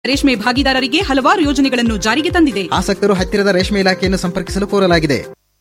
ರೇಷ್ಮೆ ಭಾಗಿದಾರರಿಗೆ ಹಲವಾರು ಯೋಜನೆಗಳನ್ನು ಜಾರಿಗೆ ತಂದಿದೆ ಆಸಕ್ತರು ಹತ್ತಿರದ ರೇಷ್ಮೆ ಇಲಾಖೆಯನ್ನು ಸಂಪರ್ಕಿಸಲು ಕೋರಲಾಗಿದೆ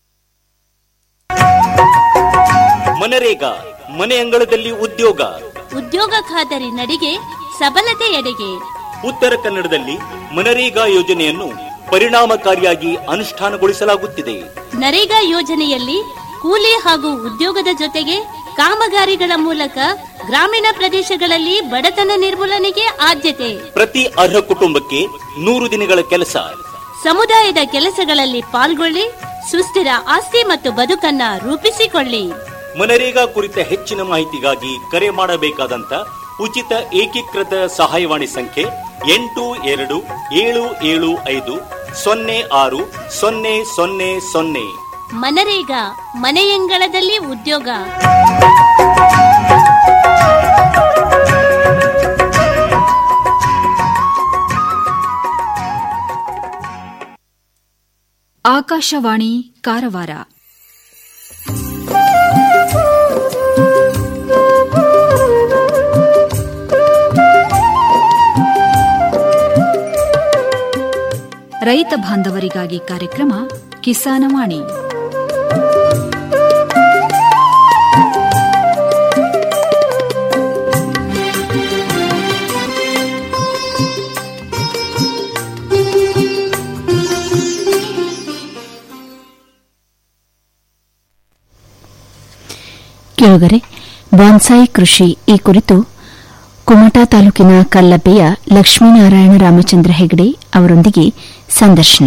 ಮನರೇಗಾ ಮನೆ ಅಂಗಳದಲ್ಲಿ ಉದ್ಯೋಗ ಉದ್ಯೋಗ ಖಾದರಿ ನಡಿಗೆ ಸಬಲತೆ ಎಡೆಗೆ ಉತ್ತರ ಕನ್ನಡದಲ್ಲಿ ಮನರೇಗಾ ಯೋಜನೆಯನ್ನು ಪರಿಣಾಮಕಾರಿಯಾಗಿ ಅನುಷ್ಠಾನಗೊಳಿಸಲಾಗುತ್ತಿದೆ ನರೇಗಾ ಯೋಜನೆಯಲ್ಲಿ ಕೂಲಿ ಹಾಗೂ ಉದ್ಯೋಗದ ಜೊತೆಗೆ ಕಾಮಗಾರಿಗಳ ಮೂಲಕ ಗ್ರಾಮೀಣ ಪ್ರದೇಶಗಳಲ್ಲಿ ಬಡತನ ನಿರ್ಮೂಲನೆಗೆ ಆದ್ಯತೆ ಪ್ರತಿ ಅರ್ಹ ಕುಟುಂಬಕ್ಕೆ ನೂರು ದಿನಗಳ ಕೆಲಸ ಸಮುದಾಯದ ಕೆಲಸಗಳಲ್ಲಿ ಪಾಲ್ಗೊಳ್ಳಿ ಸುಸ್ಥಿರ ಆಸ್ತಿ ಮತ್ತು ಬದುಕನ್ನ ರೂಪಿಸಿಕೊಳ್ಳಿ ಮನರೇಗಾ ಕುರಿತ ಹೆಚ್ಚಿನ ಮಾಹಿತಿಗಾಗಿ ಕರೆ ಮಾಡಬೇಕಾದಂತ ಉಚಿತ ಏಕೀಕೃತ ಸಹಾಯವಾಣಿ ಸಂಖ್ಯೆ ಎಂಟು ಎರಡು ಏಳು ಏಳು ಐದು ಸೊನ್ನೆ ಆರು ಸೊನ್ನೆ ಸೊನ್ನೆ ಸೊನ್ನೆ ಮನರೇಗಾ ಮನೆಯಂಗಳದಲ್ಲಿ ಉದ್ಯೋಗ ಆಕಾಶವಾಣಿ ಕಾರವಾರ ರೈತ ಬಾಂಧವರಿಗಾಗಿ ಕಾರ್ಯಕ್ರಮ ಕಿಸಾನವಾಣಿ ಕೇಳುಗರೆ ಬಾನ್ಸಾಯಿ ಕೃಷಿ ಈ ಕುರಿತು ಕುಮಟಾ ತಾಲೂಕಿನ ಕಲ್ಲಬ್ಬೆಯ ಲಕ್ಷ್ಮೀನಾರಾಯಣ ರಾಮಚಂದ್ರ ಹೆಗಡೆ ಅವರೊಂದಿಗೆ ಸಂದರ್ಶನ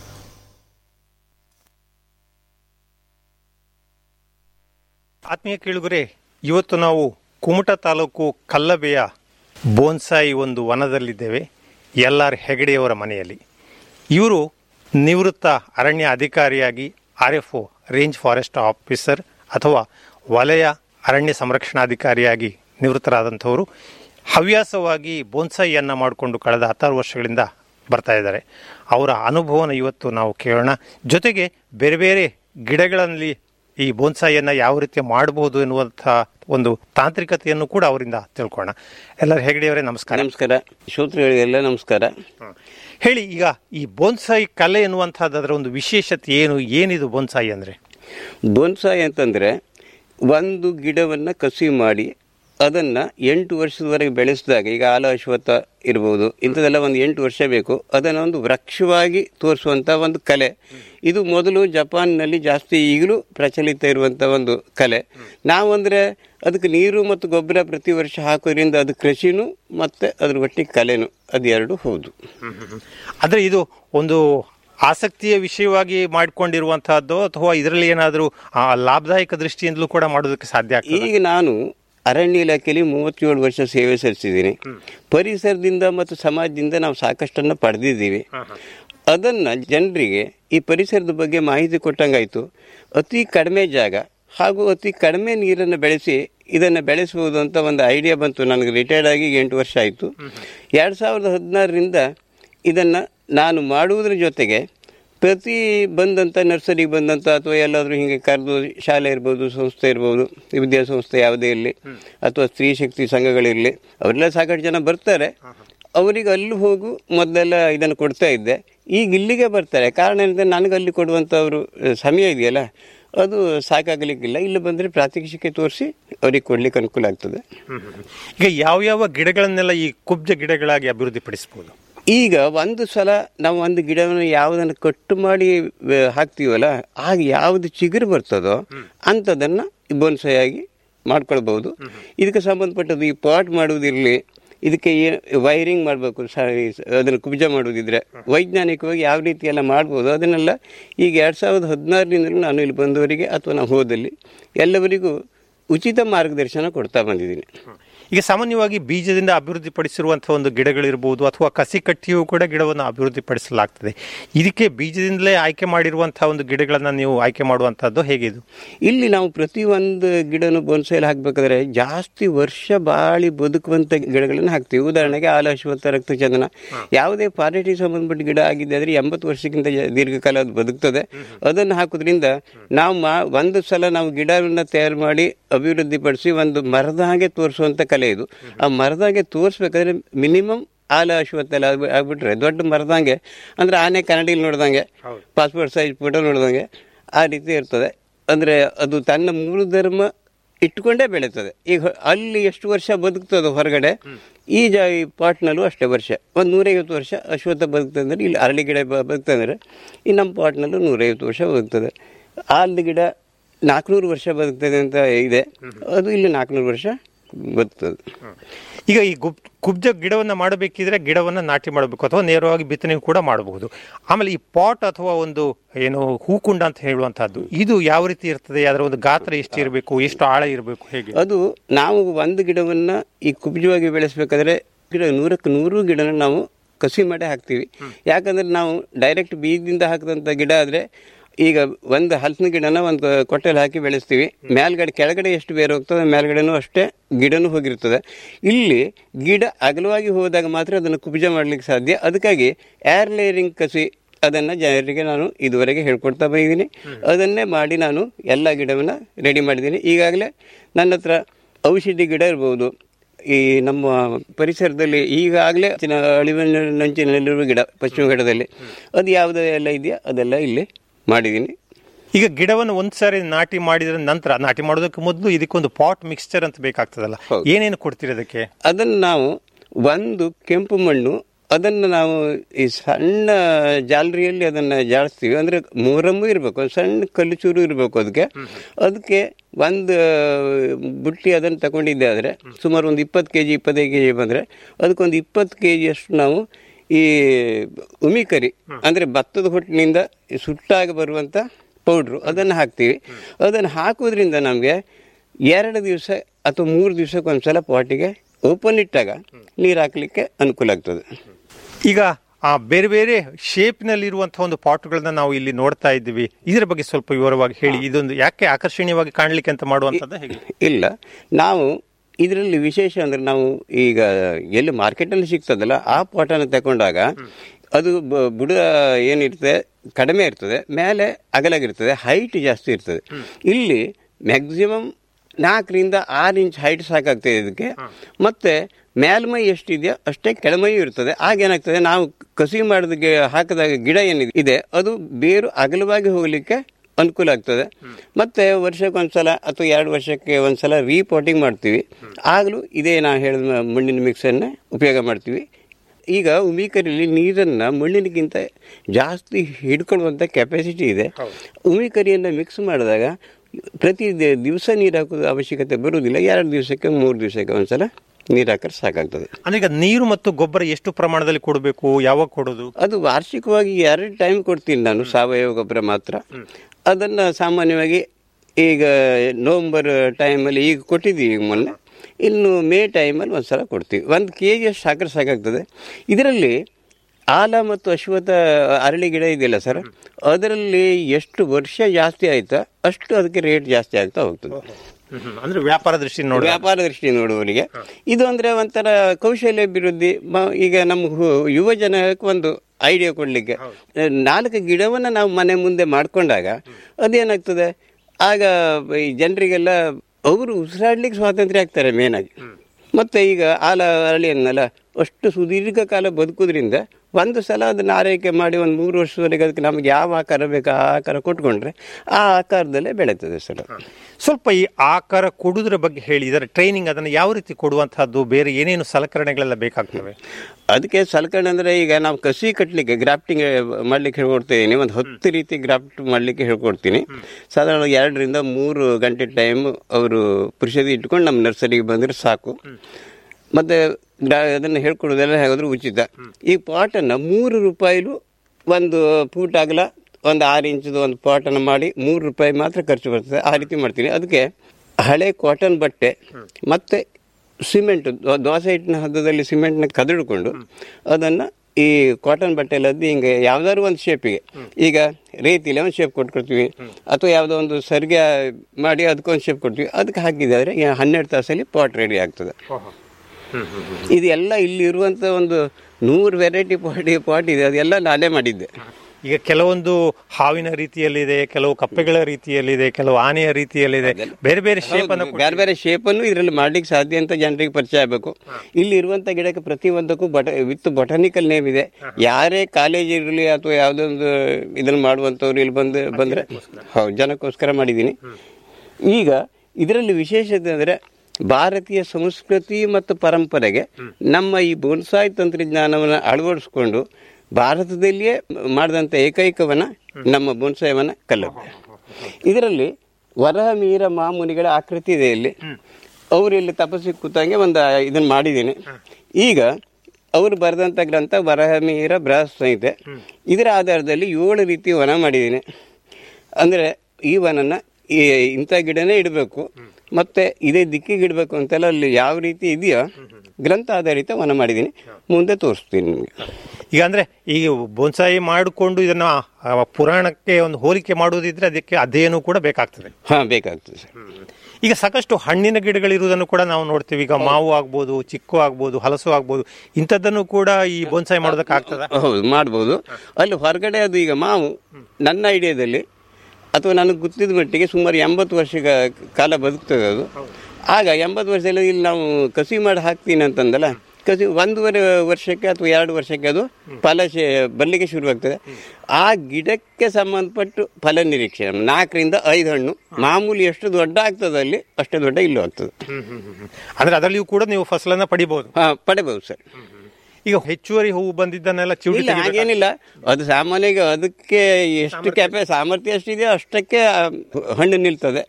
ಆತ್ಮೀಯ ಕೇಳುಗರೆ ಇವತ್ತು ನಾವು ಕುಮಟ ತಾಲೂಕು ಕಲ್ಲಬೆಯ ಬೋನ್ಸಾಯಿ ಒಂದು ವನದಲ್ಲಿದ್ದೇವೆ ಎಲ್ ಆರ್ ಹೆಗಡೆಯವರ ಮನೆಯಲ್ಲಿ ಇವರು ನಿವೃತ್ತ ಅರಣ್ಯ ಅಧಿಕಾರಿಯಾಗಿ R F O range forest officer ಅಥವಾ ವಲಯ ಅರಣ್ಯ ಸಂರಕ್ಷಣಾಧಿಕಾರಿಯಾಗಿ ನಿವೃತ್ತರಾದಂಥವರು ಹವ್ಯಾಸವಾಗಿ ಬೋನ್ಸಾಯಿಯನ್ನು ಮಾಡಿಕೊಂಡು ಕಳೆದ ಹತ್ತಾರು ವರ್ಷಗಳಿಂದ ಬರ್ತಾ ಇದ್ದಾರೆ ಅವರ ಅನುಭವನ ಇವತ್ತು ನಾವು ಕೇಳೋಣ ಜೊತೆಗೆ ಬೇರೆ ಬೇರೆ ಗಿಡಗಳಲ್ಲಿ ಈ ಬೋನ್ಸಾಯಿಯನ್ನು ಯಾವ ರೀತಿ ಮಾಡಬಹುದು ಎನ್ನುವಂಥ ಒಂದು ತಾಂತ್ರಿಕತೆಯನ್ನು ಕೂಡ ಅವರಿಂದ ತಿಳ್ಕೊಳ್ಳೋಣ ಎಲ್ಲರ ಹೆಗಡೆಯವರೇ ನಮಸ್ಕಾರ ನಮಸ್ಕಾರ ಶ್ರೋತೃಗಳಿಗೆಲ್ಲ ನಮಸ್ಕಾರ ಹೇಳಿ ಈಗ ಈ ಬೋನ್ಸಾಯಿ ಕಲೆ ಎನ್ನುವಂಥದ್ದು ಅದರ ಒಂದು ವಿಶೇಷತೆ ಏನು ಏನಿದು ಬೋನ್ಸಾಯಿ ಅಂದರೆ ಬೋನ್ಸಾಯಿ ಅಂತಂದರೆ ಒಂದು ಗಿಡವನ್ನು ಕಸಿ ಮಾಡಿ ಅದನ್ನು ಎಂಟು ವರ್ಷದವರೆಗೆ ಬೆಳೆಸಿದಾಗ ಈಗ ಆಲ ಅಶ್ವತ್ಥ ಇರ್ಬೋದು ಇಂಥದ್ದೆಲ್ಲ ಒಂದು ಎಂಟು ವರ್ಷ ಬೇಕು ಅದನ್ನು ಒಂದು ವೃಕ್ಷವಾಗಿ ತೋರಿಸುವಂಥ ಒಂದು ಕಲೆ ಇದು ಮೊದಲು ಜಪಾನ್ನಲ್ಲಿ ಜಾಸ್ತಿ ಈಗಲೂ ಪ್ರಚಲಿತ ಇರುವಂಥ ಒಂದು ಕಲೆ ನಾವು ಅಂದರೆ ಅದಕ್ಕೆ ನೀರು ಮತ್ತು ಗೊಬ್ಬರ ಪ್ರತಿ ವರ್ಷ ಹಾಕೋದ್ರಿಂದ ಅದು ಕೃಷಿನೂ ಮತ್ತು ಅದ್ರ ಒಟ್ಟಿಗೆ ಕಲೆನೂ ಅದು ಎರಡು ಹೌದು ಆದರೆ ಇದು ಒಂದು ಆಸಕ್ತಿಯ ವಿಷಯವಾಗಿ ಮಾಡಿಕೊಂಡಿರುವಂತಹದ್ದು ಅಥವಾ ಇದರಲ್ಲಿ ಏನಾದರೂ ಲಾಭದಾಯಕ ದೃಷ್ಟಿಯಿಂದಲೂ ಕೂಡ ಮಾಡೋದಕ್ಕೆ ಸಾಧ್ಯ ಆಗ್ತದೆ ಈಗ ನಾನು ಅರಣ್ಯ ಇಲಾಖೆಯಲ್ಲಿ ಮೂವತ್ತೇಳು ವರ್ಷ ಸೇವೆ ಸಲ್ಲಿಸಿದ್ದೀನಿ ಪರಿಸರದಿಂದ ಮತ್ತು ಸಮಾಜದಿಂದ ನಾವು ಸಾಕಷ್ಟನ್ನು ಪಡೆದಿದ್ದೀವಿ ಅದನ್ನು ಜನರಿಗೆ ಈ ಪರಿಸರದ ಬಗ್ಗೆ ಮಾಹಿತಿ ಕೊಟ್ಟಂಗಾಯಿತು ಅತಿ ಕಡಿಮೆ ಜಾಗ ಹಾಗೂ ಅತಿ ಕಡಿಮೆ ನೀರನ್ನು ಬೆಳೆಸಿ ಇದನ್ನು ಬೆಳೆಸುವುದು ಅಂತ ಒಂದು ಐಡಿಯಾ ಬಂತು ನನಗೆ ರಿಟೈರ್ಡ್ ಆಗಿ ಎಂಟು ವರ್ಷ ಆಯಿತು ಎರಡು ಸಾವಿರದ ಹದಿನಾರರಿಂದ ಇದನ್ನು ನಾನು ಮಾಡುವುದರ ಜೊತೆಗೆ ಪ್ರತಿ ಬಂದಂಥ ನರ್ಸರಿಗೆ ಬಂದಂಥ ಅಥವಾ ಎಲ್ಲಾದರೂ ಹೀಗೆ ಕರೆದು ಶಾಲೆ ಇರ್ಬೋದು ಸಂಸ್ಥೆ ಇರ್ಬೋದು ವಿದ್ಯಾಸಂಸ್ಥೆ ಯಾವುದೇ ಇರಲಿ ಅಥವಾ ಸ್ತ್ರೀ ಶಕ್ತಿ ಸಂಘಗಳಿರಲಿ ಅವರೆಲ್ಲ ಸಾಕಷ್ಟು ಜನ ಬರ್ತಾರೆ ಅವರಿಗೆ ಅಲ್ಲಿ ಹೋಗು ಮೊದಲೆಲ್ಲ ಇದನ್ನು ಕೊಡ್ತಾ ಇದ್ದೆ ಈಗ ಇಲ್ಲಿಗೆ ಬರ್ತಾರೆ ಕಾರಣ ಏನಂದರೆ ನನಗೆ ಅಲ್ಲಿ ಕೊಡುವಂಥವ್ರು ಸಮಯ ಇದೆಯಲ್ಲ ಅದು ಸಾಕಾಗಲಿಕ್ಕಿಲ್ಲ ಇಲ್ಲಿ ಬಂದರೆ ಪ್ರಾತ್ಯಕ್ಷಿಕೆ ತೋರಿಸಿ ಅವ್ರಿಗೆ ಕೊಡ್ಲಿಕ್ಕೆ ಅನುಕೂಲ ಆಗ್ತದೆ ಈಗ ಯಾವ್ಯಾವ ಗಿಡಗಳನ್ನೆಲ್ಲ ಈ ಕುಬ್ಜ ಗಿಡಗಳಾಗಿ ಅಭಿವೃದ್ಧಿಪಡಿಸಬಹುದು ಈಗ ಒಂದು ಸಲ ನಾವು ಒಂದು ಗಿಡವನ್ನು ಯಾವುದನ್ನು ಕಟ್ಟು ಮಾಡಿ ವ- ಹಾಕ್ತೀವಲ್ಲ ಆಗ ಯಾವುದು ಚಿಗುರು ಬರ್ತದೋ ಅಂಥದನ್ನು ಬೋನ್ಸಾಯಾಗಿ ಮಾಡ್ಕೊಳ್ಬಹುದು ಇದಕ್ಕೆ ಸಂಬಂಧಪಟ್ಟದ್ದು ಈ ಪಾಟ್ ಮಾಡುವುದಿರಲಿ ಇದಕ್ಕೆ ಏನು ವೈರಿಂಗ್ ಮಾಡಬೇಕು ಅದನ್ನು ಕುಬ್ಜ ಮಾಡುವುದಿದ್ರೆ ವೈಜ್ಞಾನಿಕವಾಗಿ ಯಾವ ರೀತಿ ಎಲ್ಲ ಮಾಡ್ಬೋದು ಅದನ್ನೆಲ್ಲ ಈಗ ಎರಡು ಸಾವಿರದ ಹದಿನಾರರಿಂದಲೂ ನಾನು ಇಲ್ಲಿ ಬಂದವರಿಗೆ ಅಥವಾ ನಾವು ಹೋದಲ್ಲಿ ಎಲ್ಲವರಿಗೂ ಉಚಿತ ಮಾರ್ಗದರ್ಶನ ಕೊಡ್ತಾ ಬಂದಿದ್ದೀನಿ ಈಗ ಸಾಮಾನ್ಯವಾಗಿ ಬೀಜದಿಂದ ಅಭಿವೃದ್ಧಿಪಡಿಸಿರುವಂತಹ ಒಂದು ಗಿಡಗಳಿರ್ಬೋದು ಅಥವಾ ಕಸಿ ಕಟ್ಟಿಯೂ ಕೂಡ ಗಿಡವನ್ನು ಅಭಿವೃದ್ಧಿಪಡಿಸಲಾಗ್ತದೆ ಇದಕ್ಕೆ ಬೀಜದಿಂದಲೇ ಆಯ್ಕೆ ಮಾಡಿರುವಂತಹ ಒಂದು ಗಿಡಗಳನ್ನು ನೀವು ಆಯ್ಕೆ ಮಾಡುವಂತಹದ್ದು ಹೇಗಿದು ಇಲ್ಲಿ ನಾವು ಪ್ರತಿ ಒಂದು ಗಿಡನು ಬೊನ್ಸೈಲಿ ಹಾಕ್ಬೇಕಾದ್ರೆ ಜಾಸ್ತಿ ವರ್ಷ ಬಾಳಿ ಬದುಕುವಂತ ಗಿಡಗಳನ್ನು ಹಾಕ್ತೀವಿ ಉದಾಹರಣೆಗೆ ಆಲ ಅಶ್ವತ್ಥ ರಕ್ತಚಂದನ ಯಾವುದೇ ಪಾರಿಟಿ ಸಂಬಂಧಪಟ್ಟ ಗಿಡ ಆಗಿದೆ ಆದರೆ ಎಂಬತ್ತು ವರ್ಷಕ್ಕಿಂತ ಜ- ದೀರ್ಘಕಾಲ ಅದು ಬದುಕ್ತದೆ ಅದನ್ನು ಹಾಕೋದ್ರಿಂದ ನಾವು ಮಾ ಒಂದು ಸಲ ನಾವು ಗಿಡವನ್ನು ತಯಾರು ಮಾಡಿ ಅಭಿವೃದ್ಧಿಪಡಿಸಿ ಒಂದು ಮರದ ಹಾಗೆ ತೋರಿಸುವಂತ ಕಲೆ ಇದು ಆ ಮರದ ಹಾಗೆ ತೋರಿಸ್ಬೇಕಾದ್ರೆ ಮಿನಿಮಮ್ ಆಲ ಅಶ್ವತ್ಥೆಲ್ಲ ಆಗ್ಬಿ- ಆಗ್ಬಿಟ್ರೆ ದೊಡ್ಡ ಮರದಂಗೆ ಅಂದರೆ ಆನೆ ಕನ್ನಡಿಲಿ ನೋಡ್ದಂಗೆ ಪಾಸ್ಪೋರ್ಟ್ ಸೈಜ್ ಫೋಟೋ ನೋಡ್ದಂಗೆ ಆ ರೀತಿ ಇರ್ತದೆ ಅಂದರೆ ಅದು ತನ್ನ ಮೂಲ ಧರ್ಮ ಇಟ್ಕೊಂಡೇ ಬೆಳೀತದೆ ಈಗ ಅಲ್ಲಿ ಎಷ್ಟು ವರ್ಷ ಬದುಕ್ತದೆ ಹೊರಗಡೆ ಈ ಜ ಈ ಪಾಟ್ನಲ್ಲೂ ಅಷ್ಟೇ ವರ್ಷ ಒಂದು ನೂರೈವತ್ತು ವರ್ಷ ಅಶ್ವತ್ಥ ಬದುಕ್ತದೆ ಅಂದರೆ ಇಲ್ಲಿ ಅರಳಿ ಗಿಡ ಬ- ಬದುಕ್ತದೆ ಅಂದರೆ ಈ ನಮ್ಮ ಪಾಟ್ನಲ್ಲೂ ನೂರೈವತ್ತು ವರ್ಷ ಬದುಕ್ತದೆ ಆಲ್ದ ಗಿಡ ನಾಲ್ಕುನೂರು ವರ್ಷ ಬದುಕ್ತದೆ ಅಂತ ಇದೆ ಅದು ಇಲ್ಲಿ ನಾಲ್ಕುನೂರು ವರ್ಷ ಬದುಕ್ತದೆ ಈಗ ಈ ಗುಬ್ ಕುಬ್ಜ ಗಿಡವನ್ನ ಮಾಡಬೇಕಿದ್ರೆ ಗಿಡವನ್ನ ನಾಟಿ ಮಾಡಬೇಕು ಅಥವಾ ನೇರವಾಗಿ ಬಿತ್ತನೆ ಕೂಡ ಮಾಡಬಹುದು ಆಮೇಲೆ ಈ ಪಾಟ್ ಅಥವಾ ಒಂದು ಏನು ಹೂಕುಂಡ ಅಂತ ಹೇಳುವಂತಹದ್ದು ಇದು ಯಾವ ರೀತಿ ಇರ್ತದೆ ಅದರ ಒಂದು ಗಾತ್ರ ಎಷ್ಟು ಇರಬೇಕು ಎಷ್ಟು ಆಳ ಇರಬೇಕು ಹೇಗೆ ಅದು ನಾವು ಒಂದು ಗಿಡವನ್ನ ಈ ಕುಬ್ಜವಾಗಿ ಬೆಳೆಸಬೇಕಾದ್ರೆ ಗಿಡ ನೂರಕ್ಕೆ ನೂರು ಗಿಡನ ನಾವು ಕಸಿ ಮಾಡಿ ಹಾಕ್ತೀವಿ ಯಾಕಂದ್ರೆ ನಾವು ಡೈರೆಕ್ಟ್ ಬೀಜದಿಂದ ಹಾಕಿದಂಥ ಗಿಡ ಆದರೆ ಈಗ ಒಂದು ಹಲಸಿನ ಗಿಡನ ಒಂದು ಕೊಟ್ಟೆಲಿ ಹಾಕಿ ಬೆಳೆಸ್ತೀವಿ ಮೇಲ್ಗಡೆ ಕೆಳಗಡೆ ಎಷ್ಟು ಬೇರೆ ಹೋಗ್ತದೆ ಮೇಲ್ಗಡೆನೂ ಅಷ್ಟೇ ಗಿಡನೂ ಹೋಗಿರ್ತದೆ ಇಲ್ಲಿ ಗಿಡ ಅಗಲವಾಗಿ ಹೋದಾಗ ಮಾತ್ರ ಅದನ್ನು ಕುಬ್ಜ ಮಾಡಲಿಕ್ಕೆ ಸಾಧ್ಯ ಅದಕ್ಕಾಗಿ ಏರ್ ಲೇಯರಿಂಗ್ ಕಸಿ ಅದನ್ನು ಜನರಿಗೆ ನಾನು ಇದುವರೆಗೆ ಹೇಳ್ಕೊಡ್ತಾ ಬಂದಿದ್ದೀನಿ ಅದನ್ನೇ ಮಾಡಿ ನಾನು ಎಲ್ಲ ಗಿಡವನ್ನು ರೆಡಿ ಮಾಡಿದ್ದೀನಿ ಈಗಾಗಲೇ ನನ್ನ ಹತ್ರ ಔಷಧಿ ಗಿಡ ಇರ್ಬೋದು ಈ ನಮ್ಮ ಪರಿಸರದಲ್ಲಿ ಈಗಾಗಲೇ ಅಳಿವಿನ ನಂಚಿನಲ್ಲಿರುವ ಗಿಡ ಪಶ್ಚಿಮ ಘಟ್ಟದಲ್ಲಿ ಅದು ಯಾವುದೋ ಎಲ್ಲ ಇದೆಯಾ ಅದೆಲ್ಲ ಇಲ್ಲಿ ಮಾಡಿದ್ದೀನಿ ಈಗ ಗಿಡವನ್ನು ಒಂದ್ಸಾರಿ ನಾಟಿ ಮಾಡಿದ ನಂತರ ನಾಟಿ ಮಾಡೋದಕ್ಕೆ ಮೊದಲು ಇದಕ್ಕೊಂದು ಪಾಟ್ ಮಿಕ್ಸ್ಚರ್ ಅಂತ ಬೇಕಾಗ್ತದಲ್ಲ ಏನೇನು ಕೊಡ್ತೀರಿ ಅದಕ್ಕೆ ಅದನ್ನು ನಾವು ಒಂದು ಕೆಂಪು ಮಣ್ಣು ಅದನ್ನು ನಾವು ಈ ಸಣ್ಣ ಜಾಲರಿಯಲ್ಲಿ ಅದನ್ನು ಜಾಡಿಸ್ತೀವಿ ಅಂದರೆ ಮೂರಮ್ಮು ಇರಬೇಕು ಒಂದು ಸಣ್ಣ ಕಲ್ಲು ಚೂರು ಇರಬೇಕು ಅದಕ್ಕೆ ಅದಕ್ಕೆ ಒಂದು ಬುಟ್ಟಿ ಅದನ್ನು ತಗೊಂಡಿದ್ದೆ ಆದರೆ ಸುಮಾರು ಒಂದು ಇಪ್ಪತ್ತು ಕೆ ಜಿ ಇಪ್ಪತ್ತೈದು ಕೆ ಜಿ ಬಂದರೆ ಅದಕ್ಕೊಂದು ಇಪ್ಪತ್ತು ಕೆ ಜಿಯಷ್ಟು ನಾವು ಈ ಉಮಿಕರಿ ಅಂದರೆ ಭತ್ತದ ಹೊಟ್ಟಿನಿಂದ ಸುಟ್ಟಾಗಿ ಬರುವಂಥ ಪೌಡ್ರು ಅದನ್ನು ಹಾಕ್ತೀವಿ ಅದನ್ನು ಹಾಕೋದ್ರಿಂದ ನಮಗೆ ಎರಡು ದಿವಸ ಅಥವಾ ಮೂರು ದಿವಸಕ್ಕೆ ಒಂದ್ಸಲ ಪಾಟಿಗೆ ಓಪನ್ ಇಟ್ಟಾಗ ನೀರು ಹಾಕಲಿಕ್ಕೆ ಅನುಕೂಲ ಆಗ್ತದೆ ಈಗ ಆ ಬೇರೆ ಬೇರೆ ಶೇಪ್ನಲ್ಲಿರುವಂತಹ ಒಂದು ಪಾಟ್ಗಳನ್ನ ನಾವು ಇಲ್ಲಿ ನೋಡ್ತಾ ಇದ್ದೀವಿ ಇದರ ಬಗ್ಗೆ ಸ್ವಲ್ಪ ವಿವರವಾಗಿ ಹೇಳಿ ಇದೊಂದು ಯಾಕೆ ಆಕರ್ಷಣೀಯವಾಗಿ ಕಾಣಲಿಕ್ಕೆ ಅಂತ ಮಾಡುವಂತದ್ದು ಹೇಗೆ ಇಲ್ಲ ನಾವು ಇದರಲ್ಲಿ ವಿಶೇಷ ಅಂದರೆ ನಾವು ಈಗ ಎಲ್ಲಿ ಮಾರ್ಕೆಟಲ್ಲಿ ಸಿಗ್ತದಲ್ಲ ಆ ಪಾಟನ್ನು ತಗೊಂಡಾಗ ಅದು ಬ- ಬುಡ ಏನಿರ್ತದೆ ಕಡಿಮೆ ಇರ್ತದೆ ಮೇಲೆ ಅಗಲಾಗಿರ್ತದೆ ಹೈಟ್ ಜಾಸ್ತಿ ಇರ್ತದೆ ಇಲ್ಲಿ ಮ್ಯಾಕ್ಸಿಮಮ್ ನಾಲ್ಕರಿಂದ ಆರು ಇಂಚ್ ಹೈಟ್ ಸಾಕಾಗ್ತದೆ ಇದಕ್ಕೆ ಮತ್ತೆ ಮೇಲ್ಮೈ ಎಷ್ಟಿದೆಯೋ ಅಷ್ಟೇ ಕೆಳಮೈಯೂ ಇರ್ತದೆ ಆಗೇನಾಗ್ತದೆ ನಾವು ಕಸಿ ಮಾಡಿದ ಗಿ- ಹಾಕಿದಾಗ ಗಿಡ ಏನಿದೆ ಇದೆ ಅದು ಬೇರು ಅಗಲವಾಗಿ ಹೋಗಲಿಕ್ಕೆ ಅನುಕೂಲ ಆಗ್ತದೆ ಮತ್ತೆ ವರ್ಷಕ್ಕೊಂದ್ಸಲ ಅಥವಾ ಎರಡು ವರ್ಷಕ್ಕೆ ಒಂದ್ಸಲ ರೀಪಾಟಿಂಗ್ ಮಾಡ್ತೀವಿ ಆಗಲೂ ಇದೇ ನಾ ಹೇಳಿದ ಮಣ್ಣಿನ ಮಿಕ್ಸನ್ನು ಉಪಯೋಗ ಮಾಡ್ತೀವಿ ಈಗ ಉಮಿಕರಿಲಿ ನೀರನ್ನು ಮಣ್ಣಿನಗಿಂತ ಜಾಸ್ತಿ ಹಿಡ್ಕೊಳ್ಳುವಂಥ ಕೆಪಾಸಿಟಿ ಇದೆ ಉಮಿಕರಿಯನ್ನು ಮಿಕ್ಸ್ ಮಾಡಿದಾಗ ಪ್ರತಿ ದಿ- ದಿವಸ ನೀರು ಹಾಕೋದು ಅವಶ್ಯಕತೆ ಬರುವುದಿಲ್ಲ ಎರಡು ದಿವಸಕ್ಕೆ ಮೂರು ದಿವಸಕ್ಕೆ ಒಂದ್ಸಲ ನೀರು ಹಾಕಿದ್ರೆ ಸಾಕಾಗ್ತದೆ ಅಂದ್ರೆ ಈಗ ನೀರು ಮತ್ತು ಗೊಬ್ಬರ ಎಷ್ಟು ಪ್ರಮಾಣದಲ್ಲಿ ಕೊಡಬೇಕು ಯಾವಾಗ ಕೊಡೋದು ಅದು ವಾರ್ಷಿಕವಾಗಿ ಎರಡು ಟೈಮ್ ಕೊಡ್ತೀನಿ ನಾನು ಸಾವಯವ ಗೊಬ್ಬರ ಮಾತ್ರ ಅದನ್ನು ಸಾಮಾನ್ಯವಾಗಿ ಈಗ ನವಂಬರ್ ಟೈಮಲ್ಲಿ ಈಗ ಕೊಟ್ಟಿದ್ದೀವಿ ಈಗ ಮೊನ್ನೆ ಇನ್ನು ಮೇ ಟೈಮಲ್ಲಿ ಒಂದು ಸಲ ಕೊಡ್ತೀವಿ ಒಂದು ಕೆ ಜಿಯಷ್ಟು ಸಾಕರೆ ಸಾಕಾಗ್ತದೆ ಇದರಲ್ಲಿ ಆಲ ಮತ್ತು ಅಶ್ವತ್ಥ ಅರಳಿ ಗಿಡ ಇದೆಯಲ್ಲ ಸರ್ ಅದರಲ್ಲಿ ಎಷ್ಟು ವರ್ಷ ಜಾಸ್ತಿ ಆಯ್ತಾ ಅಷ್ಟು ಅದಕ್ಕೆ ರೇಟ್ ಜಾಸ್ತಿ ಆಗ್ತಾ ಹೋಗ್ತದೆ ಅಂದ್ರೆ ವ್ಯಾಪಾರ ದೃಷ್ಟಿ ನೋಡಿ ವ್ಯಾಪಾರ ದೃಷ್ಟಿ ನೋಡುವವರಿಗೆ ಇದು ಅಂದ್ರೆ ಒಂಥರ ಕೌಶಲ್ಯ ಅಭಿವೃದ್ಧಿ ಮ- ಈಗ ನಮ್ಮ ಹು- ಯುವ ಜನಕ್ಕೆ ಒಂದು ಐಡಿಯಾ ಕೊಡ್ಲಿಕ್ಕೆ ನಾಲ್ಕು ಗಿಡವನ್ನ ನಾವು ಮನೆ ಮುಂದೆ ಮಾಡ್ಕೊಂಡಾಗ ಅದೇನಾಗ್ತದೆ ಆಗ ಈ ಜನರಿಗೆಲ್ಲ ಅವರು ಉಸಿರಾಡ್ಲಿಕ್ಕೆ ಸ್ವಾತಂತ್ರ್ಯ ಆಗ್ತಾರೆ ಮೇನ್ ಆಗಿ ಮತ್ತೆ ಈಗ ಆಲ ಅರಳಿ ಅನ್ನಲ್ಲ ಅಷ್ಟು ಸುದೀರ್ಘ ಕಾಲ ಬದುಕೋದ್ರಿಂದ ಒಂದು ಸಲ ಅದನ್ನ ಆರೈಕೆ ಮಾಡಿ ಒಂದು ಮೂರು ವರ್ಷದವರೆಗೆ ಅದಕ್ಕೆ ನಮ್ಗೆ ಯಾವ ಆಕಾರ ಬೇಕು ಆ ಆಕಾರ ಕೊಟ್ಕೊಂಡ್ರೆ ಆ ಆಕಾರದಲ್ಲೇ ಬೆಳೀತದೆ ಸರ್ ಸ್ವಲ್ಪ ಈ ಆಕಾರ ಕೊಡುವುದರ ಬಗ್ಗೆ ಹೇಳಿ ಇದರ ಟ್ರೈನಿಂಗ್ ಅದನ್ನು ಯಾವ ರೀತಿ ಕೊಡುವಂತಹದ್ದು ಬೇರೆ ಏನೇನು ಸಲಕರಣೆಗಳೆಲ್ಲ ಬೇಕಾಗ್ತವೆ ಅದಕ್ಕೆ ಸಲಕರಣೆ ಅಂದರೆ ಈಗ ನಾವು ಕಸಿ ಕಟ್ಟಲಿಕ್ಕೆ ಗ್ರಾಫ್ಟಿಂಗ್ ಮಾಡ್ಲಿಕ್ಕೆ ಹೇಳ್ಕೊಡ್ತೀನಿ ಒಂದು ಹತ್ತು ರೀತಿ ಗ್ರಾಫ್ಟ್ ಮಾಡಲಿಕ್ಕೆ ಹೇಳ್ಕೊಡ್ತೀನಿ ಸಾಧಾರಣ ಎರಡರಿಂದ ಮೂರು ಗಂಟೆ ಟೈಮ್ ಅವರು ಪುರುಷದಿ ಇಟ್ಕೊಂಡು ನಮ್ಮ ನರ್ಸರಿಗೆ ಬಂದರೆ ಸಾಕು ಮತ್ತು ಅದನ್ನು ಹೇಳ್ಕೊಡೋದೆಲ್ಲ ಹೇಗಾದ್ರೂ ಉಚಿತ ಈ ಪಾಟನ್ನು ಮೂರು ರೂಪಾಯಿಲು ಒಂದು ಫೂಟ್ ಆಗಲ ಒಂದು ಆರು ಇಂಚದು ಒಂದು ಪಾಟನ್ನು ಮಾಡಿ ಮೂರು ರೂಪಾಯಿ ಮಾತ್ರ ಖರ್ಚು ಬರ್ತದೆ ಆ ರೀತಿ ಮಾಡ್ತೀನಿ ಅದಕ್ಕೆ ಹಳೆ ಕಾಟನ್ ಬಟ್ಟೆ ಮತ್ತು ಸಿಮೆಂಟ್ ದೋ- ದೋಸೆ ಹಿಟ್ಟಿನ ಹದ್ದದಲ್ಲಿ ಸಿಮೆಂಟ್ನ ಕದಡ್ಕೊಂಡು ಅದನ್ನು ಈ ಕಾಟನ್ ಬಟ್ಟೆಯಲ್ಲಿ ಅದ್ದು ಹಿಂಗೆ ಯಾವ್ದಾದ್ರು ಒಂದು ಶೇಪಿಗೆ ಈಗ ರೀತಿಲಿ ಒಂದು ಶೇಪ್ ಕೊಟ್ಕೊಡ್ತೀವಿ ಅಥವಾ ಯಾವುದೋ ಒಂದು ಸರ್ಗೆ ಮಾಡಿ ಅದಕ್ಕೊಂದು ಶೇಪ್ ಕೊಡ್ತೀವಿ ಅದಕ್ಕೆ ಹಾಕಿದಾದ್ರೆ ಈ ಹನ್ನೆರಡು ತಾಸಲ್ಲಿ ಪಾಟ್ ರೆಡಿ ಆಗ್ತದೆ ಇದೆಲ್ಲ ಇಲ್ಲಿ ಇರುವಂಥ ಒಂದು ನೂರು ವೆರೈಟಿ ಪಾಟ್ ಪಾಟ್ ಇದೆ ಅದೆಲ್ಲ ನಾನೇ ಮಾಡಿದ್ದೆ ಈಗ ಕೆಲವೊಂದು ಹಾವಿನ ರೀತಿಯಲ್ಲಿದೆ ಕೆಲವು ಕಪ್ಪೆಗಳ ರೀತಿಯಲ್ಲಿದೆ ಕೆಲವು ಆನೆಯ ರೀತಿಯಲ್ಲಿದೆ ಬೇರೆ ಬೇರೆ ಶೇಪ್ ಅನ್ನು ಬೇರೆ ಬೇರೆ ಶೇಪ್ ಅನ್ನು ಇದರಲ್ಲಿ ಮಾಡ್ಲಿಕ್ಕೆ ಸಾಧ್ಯ ಅಂತ ಜನರಿಗೆ ಪರಿಚಯ ಆಗಬೇಕು ಇಲ್ಲಿ ಇರುವಂತ ಗಿಡಕ್ಕೆ ಪ್ರತಿಯೊಂದಕ್ಕೂ ಬಟ ವಿತ್ ಬೊಟಾನಿಕಲ್ ನೇಮ್ ಇದೆ ಯಾರೇ ಕಾಲೇಜ್ ಇರಲಿ ಅಥವಾ ಯಾವುದೊಂದು ಇದನ್ನು ಮಾಡುವಂಥವ್ರು ಇಲ್ಲಿ ಬಂದು ಬಂದ್ರೆ ಹೌದು ಜನಕ್ಕೋಸ್ಕರ ಮಾಡಿದ್ದೀನಿ ಈಗ ಇದರಲ್ಲಿ ವಿಶೇಷತೆ ಅಂದರೆ ಭಾರತೀಯ ಸಂಸ್ಕೃತಿ ಮತ್ತು ಪರಂಪರೆಗೆ ನಮ್ಮ ಈ ಬೋನ್ಸಾಯ್ ತಂತ್ರಜ್ಞಾನವನ್ನು ಅಳವಡಿಸ್ಕೊಂಡು ಭಾರತದಲ್ಲಿಯೇ ಮಾಡಿದಂಥ ಏಕೈಕವನ ನಮ್ಮ ಬೋನ್ಸಾಯ್ ವನ ಕಲ್ಲಬ್ಬೆ ಇದರಲ್ಲಿ ವರಹ ಮೀರ ಮಾಮುನಿಗಳ ಆಕೃತಿ ಇದೆ ಇಲ್ಲಿ ಅವರು ಇಲ್ಲಿ ತಪಸ್ಸಿಗೆ ಕೂತಂಗೆ ಒಂದು ಇದನ್ನು ಮಾಡಿದ್ದೀನಿ ಈಗ ಅವರು ಬರೆದಂಥ ಗ್ರಂಥ ವರಹ ಮೀರ ಬೃಹತ್ ಸಂಹಿತೆ ಇದರ ಆಧಾರದಲ್ಲಿ ಏಳು ರೀತಿ ವನ ಮಾಡಿದ್ದೀನಿ ಅಂದರೆ ಈ ವನನ ಈ ಇಂಥ ಗಿಡನೇ ಇಡಬೇಕು ಮತ್ತೆ ಇದೇ ದಿಕ್ಕಿಗೆ ಇಡಬೇಕು ಅಂತೆಲ್ಲ ಅಲ್ಲಿ ಯಾವ ರೀತಿ ಇದೆಯೋ ಗ್ರಂಥ ಆಧಾರಿತ ವನ ಮಾಡಿದ್ದೀನಿ ಮುಂದೆ ತೋರಿಸ್ತೀನಿ ನಿಮಗೆ ಈಗ ಅಂದ್ರೆ ಈಗ ಬೋನ್ಸಾಯಿ ಮಾಡಿಕೊಂಡು ಇದನ್ನ ಆ, ಪುರಾಣಕ್ಕೆ ಒಂದು ಹೋಲಿಕೆ ಮಾಡುವುದಿದ್ರೆ ಅದಕ್ಕೆ ಅಧ್ಯಯನ ಕೂಡ ಬೇಕಾಗ್ತದೆ ಹಾಂ ಬೇಕಾಗ್ತದೆ ಸರ್ ಈಗ ಸಾಕಷ್ಟು ಹಣ್ಣಿನ ಗಿಡಗಳಿರುವುದನ್ನು ಕೂಡ ನಾವು ನೋಡ್ತೀವಿ ಈಗ ಮಾವು ಆಗ್ಬೋದು ಚಿಕ್ಕು ಆಗ್ಬೋದು ಹಲಸು ಆಗ್ಬೋದು ಇಂಥದ್ದನ್ನು ಕೂಡ ಈ ಬೋನ್ಸಾಯಿ ಮಾಡೋದಕ್ಕೆ ಆಗ್ತದ ಹೌದು ಮಾಡ್ಬೋದು ಅಲ್ಲಿ ಹೊರಗಡೆ ಅದು ಈಗ ಮಾವು ನನ್ನ ಐಡಿಯಾದಲ್ಲಿ ಅಥವಾ ನನಗೆ ಗೊತ್ತಿದ್ದ ಮಟ್ಟಿಗೆ ಸುಮಾರು ಎಂಬತ್ತು ವರ್ಷ ಕಾಲ ಬದುಕ್ತದೆ ಅದು ಆಗ ಎಂಬತ್ತು ವರ್ಷದಲ್ಲಿ ಇಲ್ಲಿ ನಾವು ಕಸಿ ಮಾಡಿ ಹಾಕ್ತೀನಿ ಅಂತಂದಲ್ಲ ಕಸಿ ಒಂದೂವರೆ ವರ್ಷಕ್ಕೆ ಅಥವಾ ಎರಡು ವರ್ಷಕ್ಕೆ ಅದು ಫಲ ಶೇ- ಬರ್ಲಿಕ್ಕೆ ಶುರುವಾಗ್ತದೆ ಆ ಗಿಡಕ್ಕೆ ಸಂಬಂಧಪಟ್ಟು ಫಲ ನಿರೀಕ್ಷೆ ನಾಲ್ಕರಿಂದ ಐದು ಹಣ್ಣು ಮಾಮೂಲಿ ಎಷ್ಟು ದೊಡ್ಡ ಆಗ್ತದೆ ಅಲ್ಲಿ ಅಷ್ಟೇ ದೊಡ್ಡ ಇಲ್ಲೂ ಆಗ್ತದೆ ಅಂದ್ರೆ ಅದರಲ್ಲಿಯೂ ಕೂಡ ನೀವು ಫಸಲನ್ನ ಪಡಿಬಹುದು ಹಾಂ ಪಡಿಬಹುದು ಸರ್ ಈಗ ಹೆಚ್ಚುವರಿ ಹೂವು ಬಂದಿದ್ದನ್ನೆಲ್ಲ ಚಿವುಟಿ ಇಲ್ಲ ಹಾಗೇನಿಲ್ಲ ಅದು ಸಾಮಾನ್ಯವಾಗಿ ಅದಕ್ಕೆ ಎಷ್ಟು ಕ್ಯಾಪೆ ಸಾಮರ್ಥ್ಯ ಎಷ್ಟಿದೆಯೋ ಅಷ್ಟಕ್ಕೆ ಆ ಹಣ್ಣು ನಿಲ್ತದೆ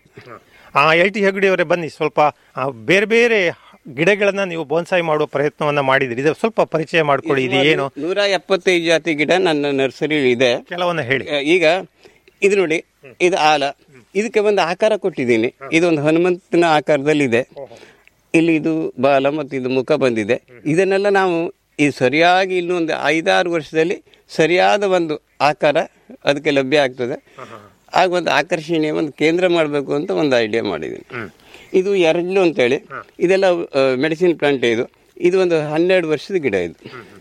ಆ ಎಲ್ ಟಿ ಹೆಗಡೆಯವರೇ ಬನ್ನಿ ಸ್ವಲ್ಪ ಆ, ಬೇರೆ ಬೇರೆ ಗಿಡಗಳನ್ನ ನೀವು ಬೋನ್ಸಾಯಿ ಮಾಡುವ ಪ್ರಯತ್ನವನ್ನ ಮಾಡಿದ್ರಿ ಇದು ಸ್ವಲ್ಪ ಪರಿಚಯ ಮಾಡ್ಕೊಳ್ಳಿ ಇದು ಏನು ನೂರ ಎಪ್ಪತ್ತೈದು ಜಾತಿ ಗಿಡ ನನ್ನ ನರ್ಸರಿ ಇದೆ ಕೆಲವನ್ನ ಹೇಳಿ ಈಗ ಇದು ನೋಡಿ ಇದು ಆಲ ಇದಕ್ಕೆ ಒಂದು ಆಕಾರ ಕೊಟ್ಟಿದ್ದೀನಿ ಇದೊಂದು ಹನುಮಂತನ ಆಕಾರದಲ್ಲಿದೆ ಇಲ್ಲಿ ಇದು ಬಾಲ ಮತ್ತು ಇದು ಮುಖ ಬಂದಿದೆ ಇದನ್ನೆಲ್ಲ ನಾವು ಈ ಸರಿಯಾಗಿ ಇನ್ನೊಂದು ಐದಾರು ವರ್ಷದಲ್ಲಿ ಸರಿಯಾದ ಒಂದು ಆಕಾರ ಅದಕ್ಕೆ ಲಭ್ಯ ಆಗ್ತದೆ ಆಗ ಒಂದು ಆಕರ್ಷಣೀಯ ಒಂದು ಕೇಂದ್ರ ಮಾಡಬೇಕು ಅಂತ ಒಂದು ಐಡಿಯಾ ಮಾಡಿದ್ದೀನಿ ಇದು ಎರಡ್ಲು ಅಂತೇಳಿ ಇದೆಲ್ಲ ಮೆಡಿಸಿನ್ ಪ್ಲಾಂಟ್ ಇದು ಇದು ಒಂದು ಹನ್ನೆರಡು ವರ್ಷದ ಗಿಡ ಇದು